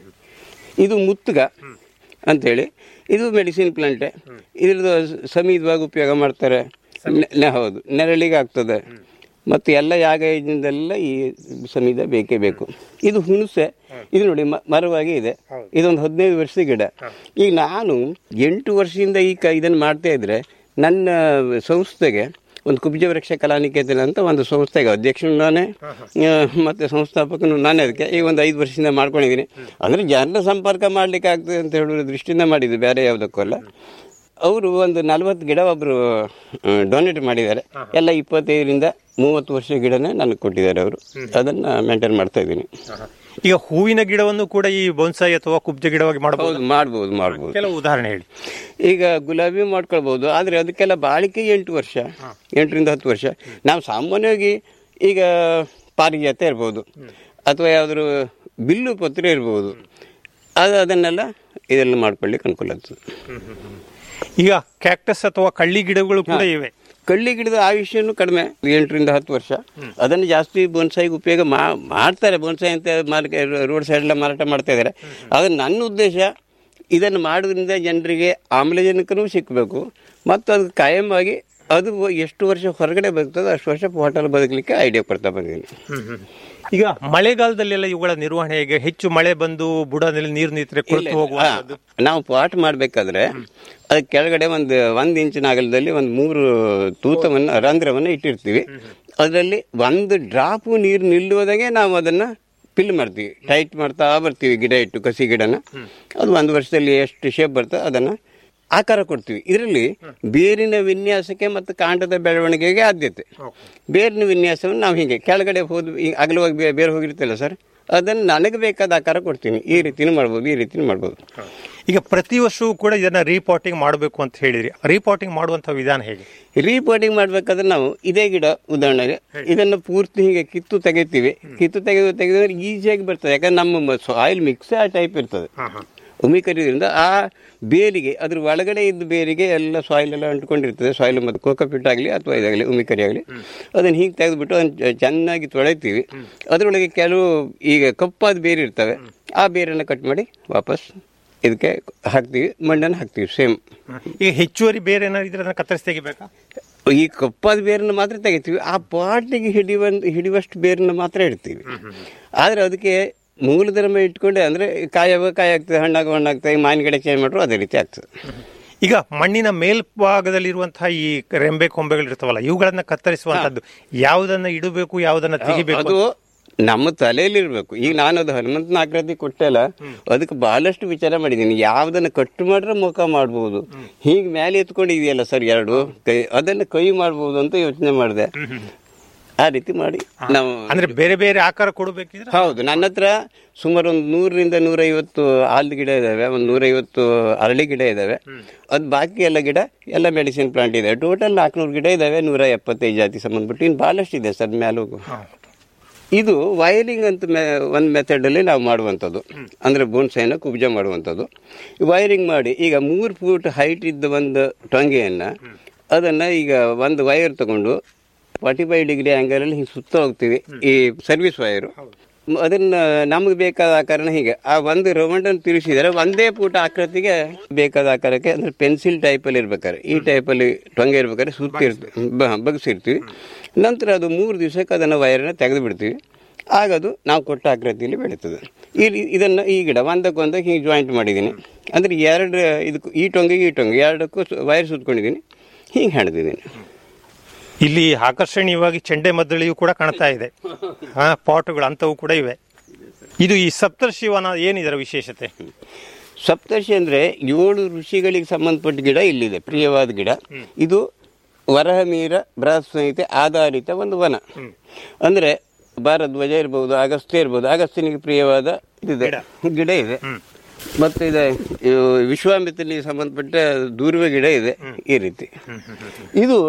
ಇದು ಮುತ್ತುಗ ಅಂತೇಳಿ ಇದು ಮೆಡಿಸಿನ್ ಪ್ಲಾಂಟೆ ಇದ್ರದ್ದು ಸಮೀದವಾಗಿ ಉಪಯೋಗ ಮಾಡ್ತಾರೆ ನೆ- ನೆ- ಹೌದು ನೆರಳಿಗೆ ಆಗ್ತದೆ ಮತ್ತು ಎಲ್ಲ ಯಾಗ ಯಜ್ಞದೆಲ್ಲ ಈ ಸಮೀದ ಬೇಕೇ ಬೇಕು ಇದು ಹುಣಸೆ ಇದು ನೋಡಿ ಮ- ಮರವಾಗಿ ಇದೆ ಇದೊಂದು ಹದಿನೈದು ವರ್ಷದ ಗಿಡ ಈಗ ನಾನು ಎಂಟು ವರ್ಷದಿಂದ ಈ ಕ ಇದನ್ನು ಮಾಡ್ತಾ ಇದ್ರೆ ನನ್ನ ಸಂಸ್ಥೆಗೆ ಒಂದು ಕುಬ್ಜ ವೃಕ್ಷ ಕಲಾನಿಕೇತನ ಅಂತ ಒಂದು ಸಂಸ್ಥೆಗೆ ಅಧ್ಯಕ್ಷನು ನಾನೇ ಆ, ಮತ್ತೆ ಸಂಸ್ಥಾಪಕನು ನಾನೇ ಅದಕ್ಕೆ ಈಗ ಒಂದು ಐದು ವರ್ಷದಿಂದ ಮಾಡ್ಕೊಂಡಿದ್ದೀನಿ ಅಂದರೆ ಜನರ ಸಂಪರ್ಕ ಮಾಡಲಿಕ್ಕೆ ಆಗ್ತದೆ ಅಂತ ಹೇಳುವ ದೃಷ್ಟಿಯಿಂದ ಮಾಡಿದ್ದು ಬೇರೆ ಯಾವುದಕ್ಕೂ ಅಲ್ಲ ಅವರು ಒಂದು ನಲ್ವತ್ತು ಗಿಡ ಒಬ್ಬರು ಡೊನೇಟ್ ಮಾಡಿದ್ದಾರೆ ಎಲ್ಲ ಇಪ್ಪತ್ತೈದರಿಂದ ಮೂವತ್ತು ವರ್ಷ ಗಿಡನೇ ನನಗೆ ಕೊಟ್ಟಿದ್ದಾರೆ ಅವರು ಅದನ್ನು ಮೇಂಟೈನ್ ಮಾಡ್ತಾ ಇದ್ದೀನಿ ಈಗ ಹೂವಿನ ಗಿಡವನ್ನು ಕೂಡ ಈ ಬೋನ್ಸಾಯಿ ಅಥವಾ ಕುಬ್ಜ ಗಿಡವಾಗಿ ಮಾಡಬಹುದು ಹೌದು ಮಾಡ್ಬೋದು ಮಾಡ್ಬೋದು ಕೆಲವು ಉದಾಹರಣೆ ಹೇಳಿ ಈಗ ಗುಲಾಬಿ ಮಾಡ್ಕೊಳ್ಬೋದು ಆದರೆ ಅದಕ್ಕೆಲ್ಲ ಬಾಳಿಕೆ ಎಂಟು ವರ್ಷ ಎಂಟರಿಂದ ಹತ್ತು ವರ್ಷ ನಾವು ಸಾಮಾನ್ಯವಾಗಿ ಈಗ ಪಾರಿಜಾತ ಇರ್ಬೋದು ಅಥವಾ ಯಾವ್ದಾದ್ರು ಬಿಲ್ಲು ಪತ್ರೆ ಇರ್ಬೋದು ಅದು ಅದನ್ನೆಲ್ಲ ಇದೆಲ್ಲ ಮಾಡ್ಕೊಳ್ಳಿಕ್ಕೆ ಅನುಕೂಲ ಆಗ್ತದೆ ಈಗ ಕ್ಯಾಕ್ಟಸ್ ಅಥವಾ ಕಳ್ಳಿ ಗಿಡಗಳು ಕೂಡ ಇವೆ ಕಳ್ಳಿ ಗಿಡದ ಆಯುಷ್ಯನೂ ಕಡಿಮೆ ಎಂಟರಿಂದ ಹತ್ತು ವರ್ಷ ಅದನ್ನು ಜಾಸ್ತಿ ಬೋನ್ಸಾಯಿಗೆ ಉಪಯೋಗ ಮಾ- ಮಾಡ್ತಾರೆ ಬೋನ್ಸಾಯಿ ಅಂತ ಮಾರ್ಕೆ ರೋಡ್ ಸೈಡ್ ಎಲ್ಲ ಮಾರಾಟ ಮಾಡ್ತಾ ಇದ್ದಾರೆ ಆದರೆ ನನ್ನ ಉದ್ದೇಶ ಇದನ್ನು ಮಾಡೋದ್ರಿಂದ ಜನರಿಗೆ ಆಮ್ಲಜನಕನೂ ಸಿಕ್ಕಬೇಕು ಮತ್ತು ಅದು ಕಾಯಮಾಗಿ ಅದು ಎಷ್ಟು ವರ್ಷ ಹೊರಗಡೆ ಬದುಕ್ತದೆ ಅಷ್ಟು ವರ್ಷ ಹೋಟೆಲ್ ಬದುಕಲಿಕ್ಕೆ ಐಡಿಯಾ ಕೊಡ್ತಾ ಬಂದಿದ್ದೀನಿ ಈಗ ಮಳೆಗಾಲದಲ್ಲೆಲ್ಲ ಇವುಗಳ ನಿರ್ವಹಣೆ ಹೇಗೆ ಹೆಚ್ಚು ಮಳೆ ಬಂದು ಬುಡದಲ್ಲಿ ನೀರು ನಿಂತರೆ ಕೊಳತು ಹೋಗುವ ಹಾ, ನಾವು ಪಾಟ್ ಮಾಡಬೇಕಾದ್ರೆ ಅದಕ್ಕೆ ಕೆಳಗಡೆ ಒಂದು ಒಂದು ಇಂಚಿನ ಅಗಲದಲ್ಲಿ ಒಂದು ಮೂರು ತೂತವನ್ನು ರಂಧ್ರವನ್ನು ಇಟ್ಟಿರ್ತೀವಿ ಅದರಲ್ಲಿ ಒಂದು ಡ್ರಾಪು ನೀರು ನಿಲ್ಲುವುದಾಗೆ ನಾವು ಅದನ್ನು ಫಿಲ್ ಮಾಡ್ತೀವಿ ಟೈಟ್ ಮಾಡ್ತಾ ಬರ್ತೀವಿ ಗಿಡ ಇಟ್ಟು ಕಸಿ ಗಿಡನ ಅದು ಒಂದು ವರ್ಷದಲ್ಲಿ ಎಷ್ಟು ಶೇಪ್ ಬರ್ತದೆ ಅದನ್ನು ಆಕಾರ ಕೊಡ್ತೀವಿ ಇದರಲ್ಲಿ ಬೇರಿನ ವಿನ್ಯಾಸಕ್ಕೆ ಮತ್ತು ಕಾಂಡದ ಬೆಳವಣಿಗೆಗೆ ಆದ್ಯತೆ ಬೇರಿನ ವಿನ್ಯಾಸವನ್ನು ನಾವು ಹೀಗೆ ಕೆಳಗಡೆ ಹೋದ್ ಈ ಅಗಲವಾಗಿ ಬೇ- ಬೇರೆ ಹೋಗಿರ್ತಲ್ಲ ಸರ್ ಅದನ್ನು ನನಗೆ ಬೇಕಾದ ಆಕಾರ ಕೊಡ್ತೀನಿ ಈ ರೀತಿನೂ ಮಾಡ್ಬೋದು ಈ ರೀತಿನೂ ಮಾಡ್ಬೋದು ಈಗ ಪ್ರತಿ ವರ್ಷವೂ ಕೂಡ ಇದನ್ನ ರೀಪಾಟಿಂಗ್ ಮಾಡಬೇಕು ಅಂತ ಹೇಳಿದ್ರಿ ರೀಪಾಟಿಂಗ್ ಮಾಡುವಂತ ವಿಧಾನ ಹೇಗೆ ರೀಪೋರ್ಟಿಂಗ್ ಮಾಡ್ಬೇಕಾದ್ರೆ ನಾವು ಇದೇ ಗಿಡ ಉದಾಹರಣೆಗೆ ಇದನ್ನು ಪೂರ್ತಿ ಹೀಗೆ ಕಿತ್ತು ತೆಗಿತೀವಿ ಕಿತ್ತು ತೆಗೆದು ತೆಗೆದ್ರೆ ಈಸಿಯಾಗಿ ಬರ್ತದೆ ಯಾಕಂದ್ರೆ ನಮ್ಮ ಸಾಯಿಲ್ ಮಿಕ್ಸ್ ಆ ಟೈಪ್ ಇರ್ತದೆ ಉಮಿ ಕರಿಯೋದ್ರಿಂದ ಆ ಬೇರಿಗೆ ಅದ್ರ ಒಳಗಡೆ ಇದ್ದ ಬೇರಿಗೆ ಎಲ್ಲ ಸಾಯಿಲ್ ಎಲ್ಲ ಅಂಟ್ಕೊಂಡಿರ್ತದೆ ಸಾಯಿಲ್ ಮತ್ತು ಕೋಕೋಪಿಟ್ ಆಗಲಿ ಅಥವಾ ಇದಾಗಲಿ ಉಮಿ ಕರಿ ಆಗಲಿ ಅದನ್ನು ಹೀಗೆ ತೆಗೆದುಬಿಟ್ಟು ಅದನ್ನು ಚೆನ್ನಾಗಿ ತೊಳೆತೀವಿ ಅದರೊಳಗೆ ಕೆಲವು ಈಗ ಕಪ್ಪಾದ ಬೇರೆ ಇರ್ತವೆ ಆ ಬೇರನ್ನು ಕಟ್ ಮಾಡಿ ವಾಪಸ್ ಇದಕ್ಕೆ ಹಾಕ್ತೀವಿ ಮಣ್ಣನ್ನು ಹಾಕ್ತೀವಿ ಸೇಮ್ ಈಗ ಹೆಚ್ಚುವರಿ ಬೇರೆ ಏನಾದ್ರು ಇದ್ರೆ ಅದನ್ನ ಕತ್ತರಿಸಿ ತೆಗಿಬೇಕಾ ಈ ಕಪ್ಪಾದ ಬೇರನ್ನು ಮಾತ್ರ ತೆಗಿತೀವಿ ಆ ಪಾಟಿಗೆ ಹಿಡಿಯುವ ಹಿಡಿಯುವಷ್ಟು ಬೇರನ್ನು ಮಾತ್ರ ಇಡ್ತೀವಿ ಆದರೆ ಅದಕ್ಕೆ ಮೂಲ ಧರ್ಮ ಇಟ್ಕೊಂಡೆ ಅಂದರೆ ಕಾಯವ ಕಾಯಿ ಆಗ್ತದೆ ಹಣ್ಣಾಗ ಹಣ್ಣಾಗ್ತದೆ ಮಾವಿನ ಗಿಡ ಚೇಂಜ್ ಮಾಡ್ರು ಅದೇ ರೀತಿ ಆಗ್ತದೆ ಈಗ ಮಣ್ಣಿನ ಮೇಲ್ಭಾಗದಲ್ಲಿರುವಂತಹ ಈ ರೆಂಬೆ ಕೊಂಬೆಗಳು ಇರ್ತಾವಲ್ಲ ಇವುಗಳನ್ನ ಕತ್ತರಿಸುವಂತದ್ದು ಯಾವುದನ್ನ ಇಡಬೇಕು ಯಾವುದನ್ನ ತೆಗಿಬೇಕು ಅದು ನಮ್ಮ ತಲೆಯಲ್ಲಿ ಇರಬೇಕು ಈಗ ನಾನು ಅದು ಹನುಮಂತನ ಆಕೃತಿ ಕೊಟ್ಟೆಲ್ಲ ಅದಕ್ಕೆ ಬಹಳಷ್ಟು ವಿಚಾರ ಮಾಡಿದ್ದೀನಿ ಯಾವ್ದನ್ನ ಕಟ್ಟು ಮಾಡ್ರೆ ಮುಖ ಮಾಡ್ಬೋದು ಹೀಗೆ ಮೇಲೆ ಎತ್ಕೊಂಡಿದೆಯಲ್ಲ ಸರ್ ಎರಡು ಕೈ ಅದನ್ನ ಕೈ ಮಾಡ್ಬೋದು ಅಂತ ಯೋಚನೆ ಮಾಡಿದೆ ಆ ರೀತಿ ಮಾಡಿ ನಾವು ಅಂದ್ರೆ ಬೇರೆ ಬೇರೆ ಆಕಾರ ಕೊಡಬೇಕಿದ್ರೆ ಹೌದು ನನ್ನ ಹತ್ರ ಸುಮಾರು ಒಂದು ನೂರರಿಂದ ನೂರೈವತ್ತು ಆಲ್ದ ಗಿಡ ಇದಾವೆ ಒಂದು ನೂರೈವತ್ತು ಅರಳಿ ಗಿಡ ಇದಾವೆ ಅದು ಬಾಕಿ ಎಲ್ಲ ಗಿಡ ಎಲ್ಲ ಮೆಡಿಸಿನ್ ಪ್ಲಾಂಟ್ ಇದೆ ಟೋಟಲ್ ನಾಲ್ಕುನೂರು ಗಿಡ ಇದಾವೆ ನೂರ ಎಪ್ಪತ್ತೈದು ಜಾತಿ ಸಂಬಂಧಪಟ್ಟು ಇನ್ನು ಭಾಳಷ್ಟು ಇದೆ ಸರ್ ಮೇಲೂ ಇದು ವೈರಿಂಗ್ ಅಂತ ಮೆ ಒಂದು ಮೆಥಡಲ್ಲಿ ನಾವು ಮಾಡುವಂಥದ್ದು ಅಂದರೆ ಬೋನ್ಸೈನ ಕುಬ್ಜ ಮಾಡುವಂಥದ್ದು ವೈರಿಂಗ್ ಮಾಡಿ ಈಗ ಮೂರು ಫೂಟ್ ಹೈಟ್ ಇದ್ದ ಒಂದು ಟೊಂಗೆಯನ್ನು ಅದನ್ನು ಈಗ ಒಂದು ವೈರ್ ತಗೊಂಡು ಫಾರ್ಟಿ ಫೈವ್ ಡಿಗ್ರಿ ಆ್ಯಂಗಲಲ್ಲಿ ಹಿಂಗೆ ಸುತ್ತ ಹೋಗ್ತೀವಿ ಈ ಸರ್ವಿಸ್ ವೈರು ಅದನ್ನ ನಮಗೆ ಬೇಕಾದ ಆಕಾರನ ಹೀಗೆ ಆ ಒಂದು ರೌಂಡನ್ನು ತಿರುಗಿಸಿದರೆ ಒಂದೇ ಪೂಟ ಆಕೃತಿಗೆ ಬೇಕಾದ ಆಕಾರಕ್ಕೆ ಅಂದರೆ ಪೆನ್ಸಿಲ್ ಟೈಪಲ್ಲಿ ಇರ್ಬೇಕಾದ್ರೆ ಈ ಟೈಪಲ್ಲಿ ಟೊಂಗೆ ಇರ್ಬೇಕಾದ್ರೆ ಸುತ್ತಿರ್ತೀವಿ ಬಗ್ಸಿರ್ತೀವಿ ನಂತರ ಅದು ಮೂರು ದಿವಸಕ್ಕೆ ಅದನ್ನು ವೈರನ್ನ ತೆಗೆದು ಬಿಡ್ತೀವಿ ಆಗ ಅದು ನಾವು ಕೊಟ್ಟ ಆಕೃತಿಯಲ್ಲಿ ಬೆಳೀತದೆ ಈ ರೀ- ಇದನ್ನು ಈ ಗಿಡ ಒಂದಕ್ಕೊಂದಕ್ಕೆ ಹೀಗೆ ಜಾಯಿಂಟ್ ಮಾಡಿದ್ದೀನಿ ಅಂದರೆ ಎರಡು ಇದಕ್ಕೂ ಈ ಟೊಂಗೆಗೆ ಈ ಟೊಂಗೆ ಎರಡಕ್ಕೂ ಸು- ವೈರ್ ಸುತ್ಕೊಂಡಿದ್ದೀನಿ ಹೀಗೆ ಹೆಣೆದಿದ್ದೀನಿ ಇಲ್ಲಿ ಆಕರ್ಷಣೀಯವಾಗಿ ಚೆಂಡೆ ಮದ್ದಳೆಯೂ ಕೂಡ ಕಾಣ್ತಾ ಇದೆ ಹಾ ಪಾಟ್ಗಳು ಅಂತವು ಕೂಡ ಇವೆ ಇದು ಈ ಸಪ್ತರ್ಶಿವನ ಏನಿದರ ವಿಶೇಷತೆ ಸಪ್ತರ್ಷಿ ಅಂದರೆ ಏಳು ಋಷಿಗಳಿಗೆ ಸಂಬಂಧಪಟ್ಟ ಗಿಡ ಇಲ್ಲಿದೆ ಪ್ರಿಯವಾದ ಗಿಡ ಇದು ವರಹಮೀರ ಬೃಹತ್ ಸಂಹಿತೆ ಆಧಾರಿತ ಒಂದು ವನ ಅಂದರೆ ಭಾರದ್ವಾಜ ಇರ್ಬೋದು ಅಗಸ್ತ್ಯ ಇರ್ಬೋದು ಅಗಸ್ತ್ಯನಿಗೆ ಪ್ರಿಯವಾದ ಇದಿದೆ ಗಿಡ ಇದೆ ಮತ್ತೆ ಇದೆ ಇವು ವಿಶ್ವಾಮಿತ್ರನಿಗೆ ಸಂಬಂಧಪಟ್ಟ ದೂರ್ವ ಗಿಡ ಇದೆ ಈ ರೀತಿ ಇದು